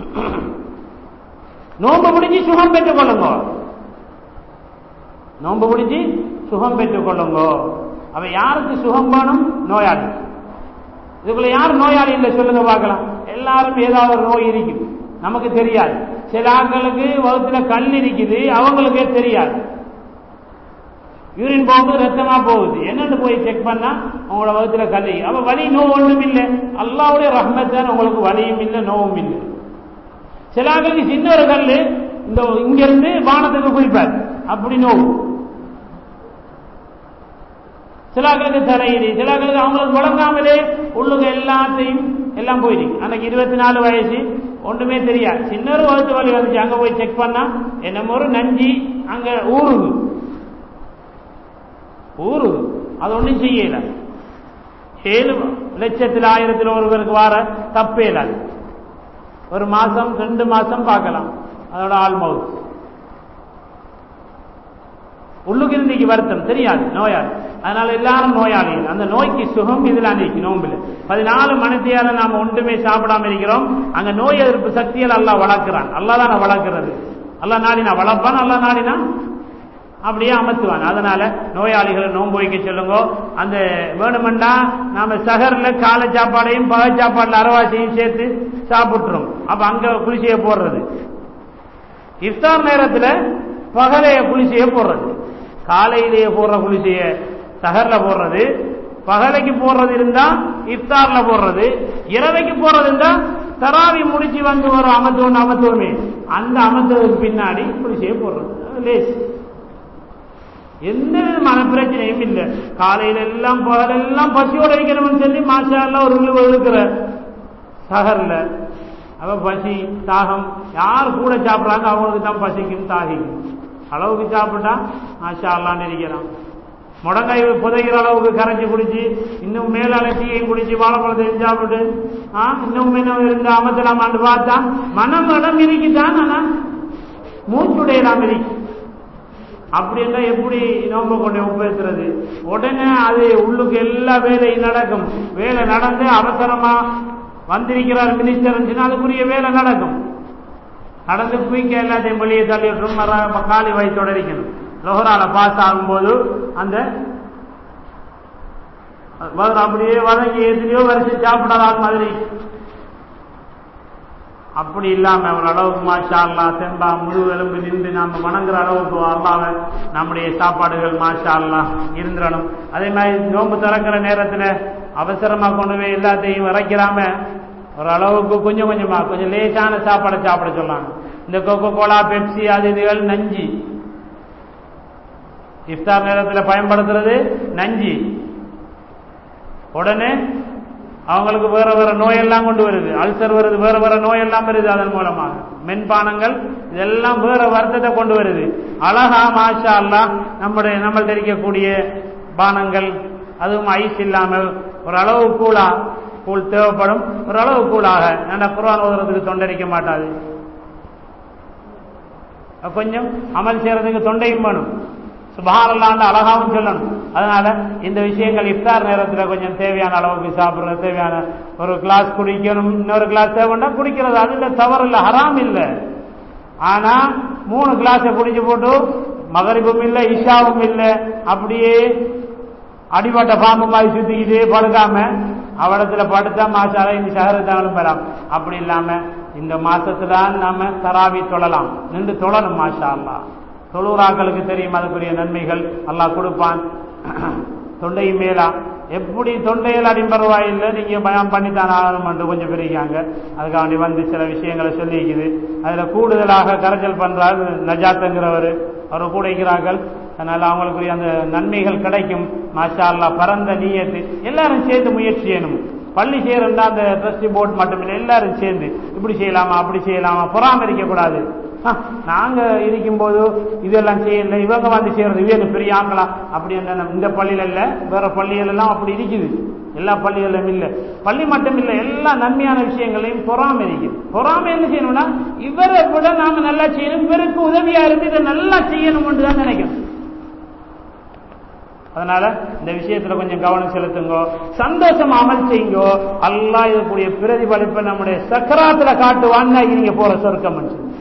நோம்பு முடிஞ்சு சுகம் பெற்றுக் கொள்ளுங்க நோம்பு முடிஞ்சு சுகம் பெற்றுக் கொள்ளுங்க அவ யாருக்கு சுகம் வேணும் நோயாளி இதுக்குள்ள யார் நோயாளி இல்லை சொல்லுங்க பார்க்கலாம் எல்லாரும் ஏதாவது ஒரு நோய் இருக்கும் நமக்கு தெரியாது சில ஆட்களுக்கு வகுத்துல கல் இருக்குது அவங்களுக்கே தெரியாது யூரின் போகும்போது ரத்தமா போகுது என்னன்னு போய் செக் பண்ணா உங்களோட வகுத்துல கல் அப்ப வலி நோவு ஒன்றும் இல்லை அல்லாவுடைய ரஹ்மத்தான் உங்களுக்கு வலியும் இல்லை நோவும் இல்லை சில ஆட்களுக்கு சின்ன ஒரு கல் இந்த இங்க இருந்து வானத்துக்கு குளிப்பார் அப்படி நோவு சிலாக்களுக்கு தலையிடி சிலாக்களுக்கு அவங்களுக்கு வழங்காமலே உள்ளுக எல்லாத்தையும் எல்லாம் போயிருக்கு அன்னைக்கு இருபத்தி நாலு வயசு ஒன்றுமே தெரியாது சின்ன ஒரு வகுத்து வலி வந்துச்சு அங்க போய் செக் பண்ணா என்னமோ ஒரு நஞ்சி அங்க ஊருது ஊருது அது ஒன்றும் செய்யல ஏழு லட்சத்தில் ஆயிரத்தில் ஒருவருக்கு வார தப்பே இல்லாது ஒரு மாசம் ரெண்டு மாசம் பார்க்கலாம் அதோட ஆல்மவுத் உள்ளுக்கு இருந்திக்கு வருத்தம் தெரியாது நோயாளி அதனால எல்லாரும் நோயாளிகள் அந்த நோய்க்கு சுகம் இதுல அன்னைக்கு நோம்புல பதினாலு மணித்தியால நாம ஒன்றுமே சாப்பிடாம இருக்கிறோம் அங்க நோய் எதிர்ப்பு சக்திகள் அல்லா வளர்க்கிறான் அல்லா தான் வளர்க்கிறது அல்லா நாடினா வளர்ப்பான் அல்லா நாடினா அப்படியே அமர்த்துவான் அதனால நோயாளிகளை நோன்பு வைக்க சொல்லுங்க அந்த வேணுமெண்டா நாம சகர்ல காலை சாப்பாடையும் பகல் சாப்பாடுல அரவாசியும் சேர்த்து சாப்பிட்டுரும் அப்ப அங்க குளிசைய போடுறது இஃப்தார் நேரத்துல பகலைய குளிசைய போடுறது காலையிலேயே போடுற குளிசைய சகர்ல போடுறது பகலைக்கு போடுறது இருந்தா இஃப்தார்ல போடுறது இரவைக்கு போடுறது இருந்தா தராவி முடிச்சு வந்து ஒரு அமர்த்து ஒன்று அமர்த்துவோமே அந்த அமர்த்துவதற்கு பின்னாடி குளிசைய போடுறது லேஸ் எந்த விதமான பிரச்சனையும் இல்லை காலையில எல்லாம் பகலெல்லாம் பசியோட இருக்கிறவன் சொல்லி மாஷா எல்லாம் ஒரு விழுவு இருக்கிற சகர்ல அவ பசி தாகம் யார் கூட சாப்பிட்றாங்க அவங்களுக்கு தான் பசிக்கும் தாகிக்கும் அளவுக்கு சாப்பிட்டா மாஷா அல்லான்னு இருக்கிறான் முடங்காய் புதைகிற அளவுக்கு கரைச்சி குடிச்சு இன்னும் மேலால டீயையும் குடிச்சு வாழைப்பழத்தையும் சாப்பிட்டு ஆ இன்னும் இன்னும் இருந்து அமர்த்தலாமான்னு பார்த்தா மனம் இடம் இருக்குதான் ஆனா மூச்சுடையலாம் இருக்கு அப்படி இருந்தா எப்படி நோம்ப கொண்டு ஒப்பேத்துறது உடனே அது உள்ளுக்கு எல்லா வேலையும் நடக்கும் வேலை நடந்து அவசரமா வந்திருக்கிறார் மினிஸ்டர் இருந்துச்சுன்னா அதுக்குரிய வேலை நடக்கும் நடந்து குயிக்க எல்லாத்தையும் வெளியே தள்ளி விட்டுரும் காலி வயசோட இருக்கணும் லோஹரால பாஸ் ஆகும்போது அந்த அப்படியே வதங்கி எத்தனையோ வருஷம் சாப்பிடாத ஆள் மாதிரி அப்படி இல்லாம ஒரு அளவுக்கு மாஷா அல்லா தெம்பா முழு எலும்பு நின்று நாம வணங்குற அளவுக்கு அல்லாவ நம்முடைய சாப்பாடுகள் மாஷா அல்லா இருந்துடணும் அதே மாதிரி நோம்பு திறக்கிற நேரத்துல அவசரமா கொண்டு போய் எல்லாத்தையும் இறக்கிறாம ஒரு அளவுக்கு கொஞ்சம் கொஞ்சமா கொஞ்சம் லேசான சாப்பாடை சாப்பிட சொல்லாங்க இந்த கொக்கோ கோலா பெப்சி அது இதுகள் நஞ்சி இஃப்தார் நேரத்தில் பயன்படுத்துறது நஞ்சி உடனே அவங்களுக்கு வேற வேற நோயெல்லாம் கொண்டு வருது அல்சர் வருது வேற வேற நோயெல்லாம் வருது அதன் மூலமாக மென்பானங்கள் இதெல்லாம் வேற வருத்தத்தை கொண்டு வருது அழகா மாஷா அல்லா நம்முடைய நம்ம தெரிவிக்கக்கூடிய பானங்கள் அதுவும் ஐஸ் இல்லாமல் ஒரு அளவு கூலா கூழ் தேவைப்படும் ஒரு அளவு கூலாக ஏன்னா குரான் ஓதுறதுக்கு தொண்டரிக்க மாட்டாது கொஞ்சம் அமல் செய்யறதுக்கு தொண்டையும் வேணும் சுபஹானல்லான்னு அழகாவும் சொல்லணும் அதனால இந்த விஷயங்கள் இஃப்தார் நேரத்தில் கொஞ்சம் தேவையான அளவுக்கு சாப்பிடுறது தேவையான ஒரு கிளாஸ் குடிக்கணும் இன்னொரு கிளாஸ் தேவைன்னா குடிக்கிறது அதுல தவறு இல்லை ஹராம் இல்லை ஆனா மூணு கிளாஸை குடிச்சு போட்டு மகரிபும் இல்லை இஷாவும் இல்லை அப்படியே அடிபட்ட பாம்பு மாதிரி சுத்திக்கிட்டு படுக்காம அவடத்துல படுத்தா மாசால இந்த சகரத்தாலும் பெறாம் அப்படி இல்லாம இந்த மாசத்துல நாம தராவி தொழலாம் நின்று தொழணும் மாஷா அல்லா தொழுறாக்களுக்கு தெரியும் அதுக்குரிய நன்மைகள் அல்லாஹ் கொடுப்பான் தொண்டை மேலா எப்படி தொண்டையில் அடி பரவாயில்லை நீங்க பயம் பண்ணித்தான் ஆகணும் என்று கொஞ்சம் பிரிக்காங்க அதுக்காண்டி வந்து சில விஷயங்களை சொல்லிக்குது அதுல கூடுதலாக கரைச்சல் பண்றாரு நஜாத்துங்கிறவர் அவர் கூட இருக்கிறார்கள் அதனால அவங்களுக்குரிய அந்த நன்மைகள் கிடைக்கும் மாஷா அல்லா பரந்த நீயத்து எல்லாரும் சேர்ந்து முயற்சி செய்யணும் பள்ளி செய்யறா அந்த ட்ரஸ்டி போர்டு மட்டுமில்லை எல்லாரும் சேர்ந்து இப்படி செய்யலாமா அப்படி செய்யலாமா பராமரிக்க கூடாது நாங்க இருக்கும்போது இதெல்லாம் செய்யல இவங்க வந்து செய்யறது இவங்க பெரிய ஆங்களா அப்படி என்ன இந்த பள்ளியில இல்ல வேற பள்ளிகள் எல்லாம் அப்படி இருக்குது எல்லா பள்ளிகளும் இல்ல பள்ளி மட்டும் இல்ல எல்லா நன்மையான விஷயங்களையும் பொறாமை இருக்குது பொறாமை என்ன செய்யணும்னா இவரை விட நாம நல்லா செய்யணும் இவருக்கு உதவியா இருந்து இதை நல்லா செய்யணும் தான் நினைக்கணும் அதனால இந்த விஷயத்துல கொஞ்சம் கவனம் செலுத்துங்க சந்தோஷம் அமல் செய்யுங்கோ அல்லா இதுக்குரிய பிரதிபலிப்பை நம்முடைய சக்கராத்துல காட்டுவான்னு நீங்க போற சொர்க்கம்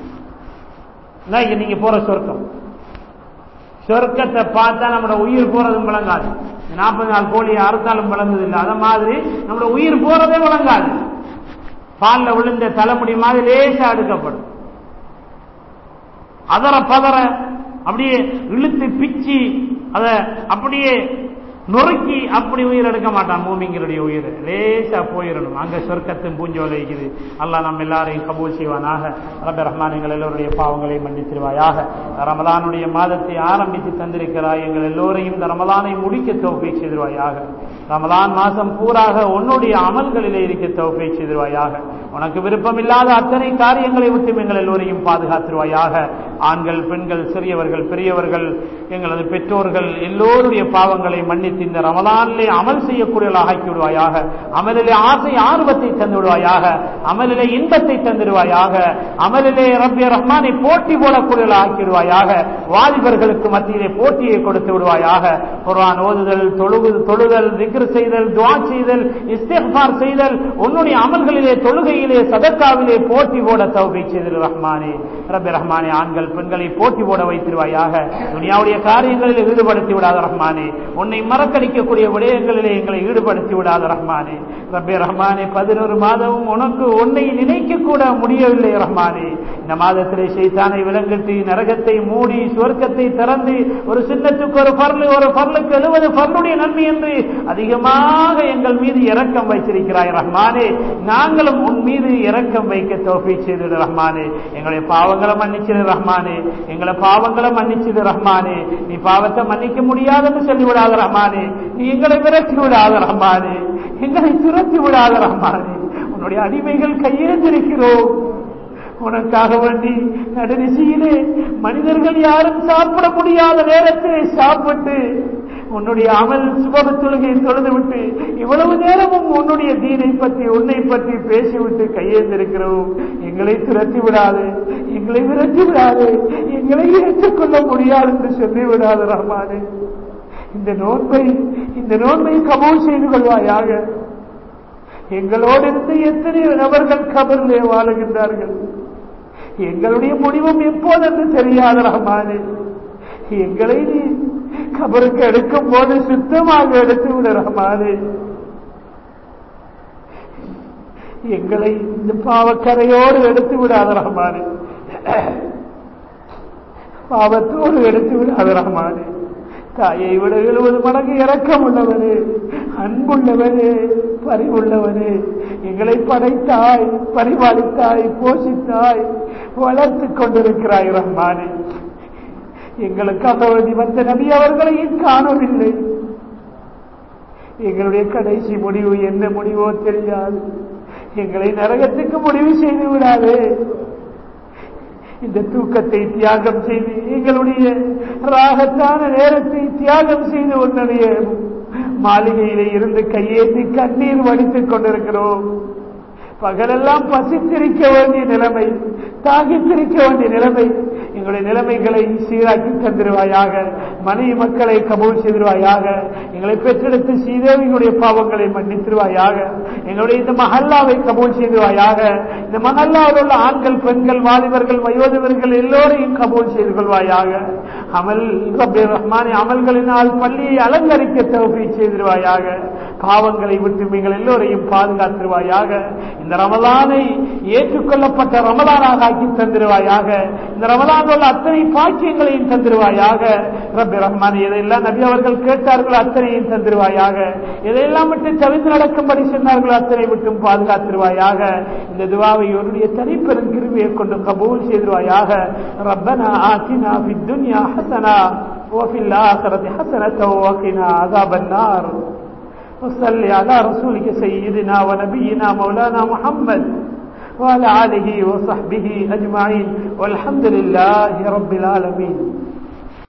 நீங்க போற சொர்க்கம் சொர்க்கத்தை பார்த்தா நம்மளோட உயிர் போறதும் விளங்காது நாற்பது நாள் கோழியை அறுத்தாலும் விளங்குது இல்லை அத மாதிரி நம்மளோட உயிர் போறதே விளங்காது பால்ல விழுந்த தலைமுடி மாதிரி லேசா எடுக்கப்படும் அதர பதற அப்படியே இழுத்து பிச்சு அத அப்படியே நொறுக்கி அப்படி உயிர் எடுக்க மாட்டான் மூமிங்களுடைய உயிர் லேசா போயிடணும் அங்க சொர்க்கத்தின் பூஞ்சோலை இருக்குது அல்லாஹ் நம்ம எல்லாரையும் கபூல் செய்வானாக ரப்ப ரஹ்மான் எங்கள் எல்லோருடைய பாவங்களை மன்னித்திருவாயாக ரமலானுடைய மாதத்தை ஆரம்பித்து தந்திருக்கிறாய் எங்கள் எல்லோரையும் இந்த ரமலானை முடிக்க தௌஃபீக் செய்திருவாயாக ரமலான் மாசம் பூராக உன்னுடைய அமல்களிலே இருக்க தௌஃபீக் செய்திருவாயாக உனக்கு விருப்பம் இல்லாத அத்தனை காரியங்களை விட்டு எங்கள் எல்லோரையும் பாதுகாத்திருவாயாக ஆண்கள் பெண்கள் சிறியவர்கள் பெரியவர்கள் எங்களது பெற்றோர்கள் எல்லோருடைய பாவங்களை மன்னித்து இந்த ரமலானிலே அமல் செய்யக்கூடியவர்களாக ஆக்கி விடுவாயாக அமலிலே ஆசை ஆர்வத்தை தந்து விடுவாயாக அமலிலே இன்பத்தை தந்துடுவாயாக அமலிலே ரப்பிய ரஹ்மானை போட்டி போடக்கூடியவர்களாக ஆக்கி விடுவாயாக வாலிபர்களுக்கு மத்தியிலே போட்டியை கொடுத்து விடுவாயாக குர்ஆன் ஓதுதல் தொழுகு தொழுதல் திக்ர் செய்தல் துவா செய்தல் இஸ்திஃபார் செய்தல் உன்னுடைய அமல்களிலே தொழுகையிலே சதக்காவிலே போட்டி போட தௌபீக் செய்தல் ரஹ்மானே ரப்பி ரஹ்மானே ஆண்கள் பெண்களை போட்டி போட வைத்திருவாயாக துனியாவுடைய காரியங்களில் ஈடுபடுத்தி விடாத ரஹ்மானே உன்னை மறக்கடிக்கக்கூடிய விடயங்களிலே எங்களை ஈடுபடுத்தி விடாத ரஹ்மானே ரப்பி ரஹ்மானே பதினோரு மாதமும் உனக்கு உன்னை நினைக்க கூட முடியவில்லை ரஹ்மானே இந்த மாதத்திலே செய்தானை விலங்கிட்டு நரகத்தை மூடி சுவர்க்கத்தை திறந்து ஒரு சின்னத்துக்கு ஒரு பர்லு ஒரு பர்லுக்கு எழுபது பர்லுடைய நன்மை என்று அதிகமாக எங்கள் மீது இரக்கம் வைத்திருக்கிறாய் ரஹ்மானே நாங்களும் உன் மீது இரக்கம் வைக்க தோஃபி செய்தது ரஹ்மானே எங்களுடைய பாவங்களை மன்னிச்சிரு ரஹ்மானே எங்களை பாவங்களை மன்னிச்சிரு ரஹ்மானே நீ பாவத்தை மன்னிக்க முடியாதுன்னு சொல்லிவிடாத ரஹ்மானே நீ எங்களை விரட்டி விடாத ரஹ்மானே எங்களை துரத்தி விடாத ரஹ்மானே உன்னுடைய அடிமைகள் கையேந்திருக்கிறோம் உனக்காக வேண்டி நடுநிசையிலே மனிதர்கள் யாரும் சாப்பிட முடியாத நேரத்திலே சாப்பிட்டு உன்னுடைய அமல் சுபக தொழுகை தொழுது விட்டு இவ்வளவு நேரமும் உன்னுடைய தீனை பற்றி உன்னை பற்றி பேசிவிட்டு கையேந்திருக்கிறோம் எங்களை துரத்தி விடாது எங்களை விரட்டி விடாது எங்களை ஏற்றுக்கொள்ள முடியாது என்று சொல்லி விடாது ரஹ்மானே இந்த நோன்பை இந்த நோன்பை கபூல் செய்து கொள்வாயாக எங்களோடு இருந்து எத்தனையோ நபர்கள் கபரிலே வாழுகின்றார்கள் எங்களுடைய முடிவும் எப்போதென்று தெரியாத ரஹ்மானே எங்களை நீ கபருக்கு எடுக்கும் போது சுத்தமாக எடுத்து விட ரஹ்மானே எங்களை இந்த பாவக்கரையோடு எடுத்து விடாத ரஹ்மானே பாவத்தோடு எடுத்து விடாத ரஹ்மானே தாயை விட எழுபது மடங்கு இறக்கம் உள்ளவனே அன்புள்ளவனே பறிவுள்ளவனே எங்களை படைத்தாய் பரிபாலித்தாய் போஷித்தாய் வளர்த்து கொண்டிருக்கிறாய் ரஹ்மானே எங்களுக்காக வேண்டி வந்த நபி அவர்களையும் காணவில்லை எங்களுடைய கடைசி முடிவு என்ன முடிவோ தெரியாது எங்களை நரகத்துக்கு முடிவு செய்து விடாதே இந்த தூக்கத்தை தியாகம் செய்து எங்களுடைய ராகத்தான நேரத்தை தியாகம் செய்து உன்னுடைய மாளிகையிலே இருந்து கையேந்தி கண்ணீர் வடித்துக் கொண்டிருக்கிறோம் பகலெல்லாம் பசித்திருக்க வேண்டிய நிலைமை தாகித்திருக்க வேண்டிய நிலைமை எங்களுடைய நிலைமைகளை சீராக்கி தந்திருவாயாக மனைவி மக்களை கபூல் செய்திருவாயாக எங்களை பெற்றெடுத்து ஸ்ரீதேவிகளுடைய பாவங்களை மன்னித்திருவாயாக எங்களுடைய இந்த மஹல்லாவை கபூல் செய்திருவாயாக இந்த மஹல்லாவில் உள்ள ஆண்கள் பெண்கள் வாலிபர்கள் வயோதிபர்கள் எல்லோரையும் கபூல் செய்து கொள்வாயாக அமல் ரப்பே ரஹ்மானே அமல்களினால் பள்ளியை அலங்கரிக்க தவப்பை செய்திருவாயாக பாவங்களை விட்டு நீங்கள் எல்லோரையும் பாதுகாத்திருவாயாக இந்த ரமலானை ஏற்றுக்கொள்ளப்பட்ட ரமலானாக ஆக்கி தந்திருவாயாக இந்த ரமலான் உள்ள அத்தனை பாக்கியங்களையும் தந்திருவாயாக ரப்பி ரஹ்மான் எதையெல்லாம் நபி அவர்கள் கேட்டார்களோ அத்தனையும் தந்திருவாயாக எதையெல்லாம் விட்டு தவிர்த்து நடக்கும்படி சொன்னார்களோ அத்தனை விட்டும் பாதுகாத்திருவாயாக இந்த துவாவை உன்னுடைய தனிப்பெரும் கிருவியை கொண்டு கபூல் செய்திருவாயாக ரப்பனா ஆத்தினா في الدنيا حسنة وفي الآخرة حسنة وقنا عذاب النار وصل على رسولك سيدنا ونبينا مولانا محمد وعلى آله وصحبه أجمعين والحمد لله رب العالمين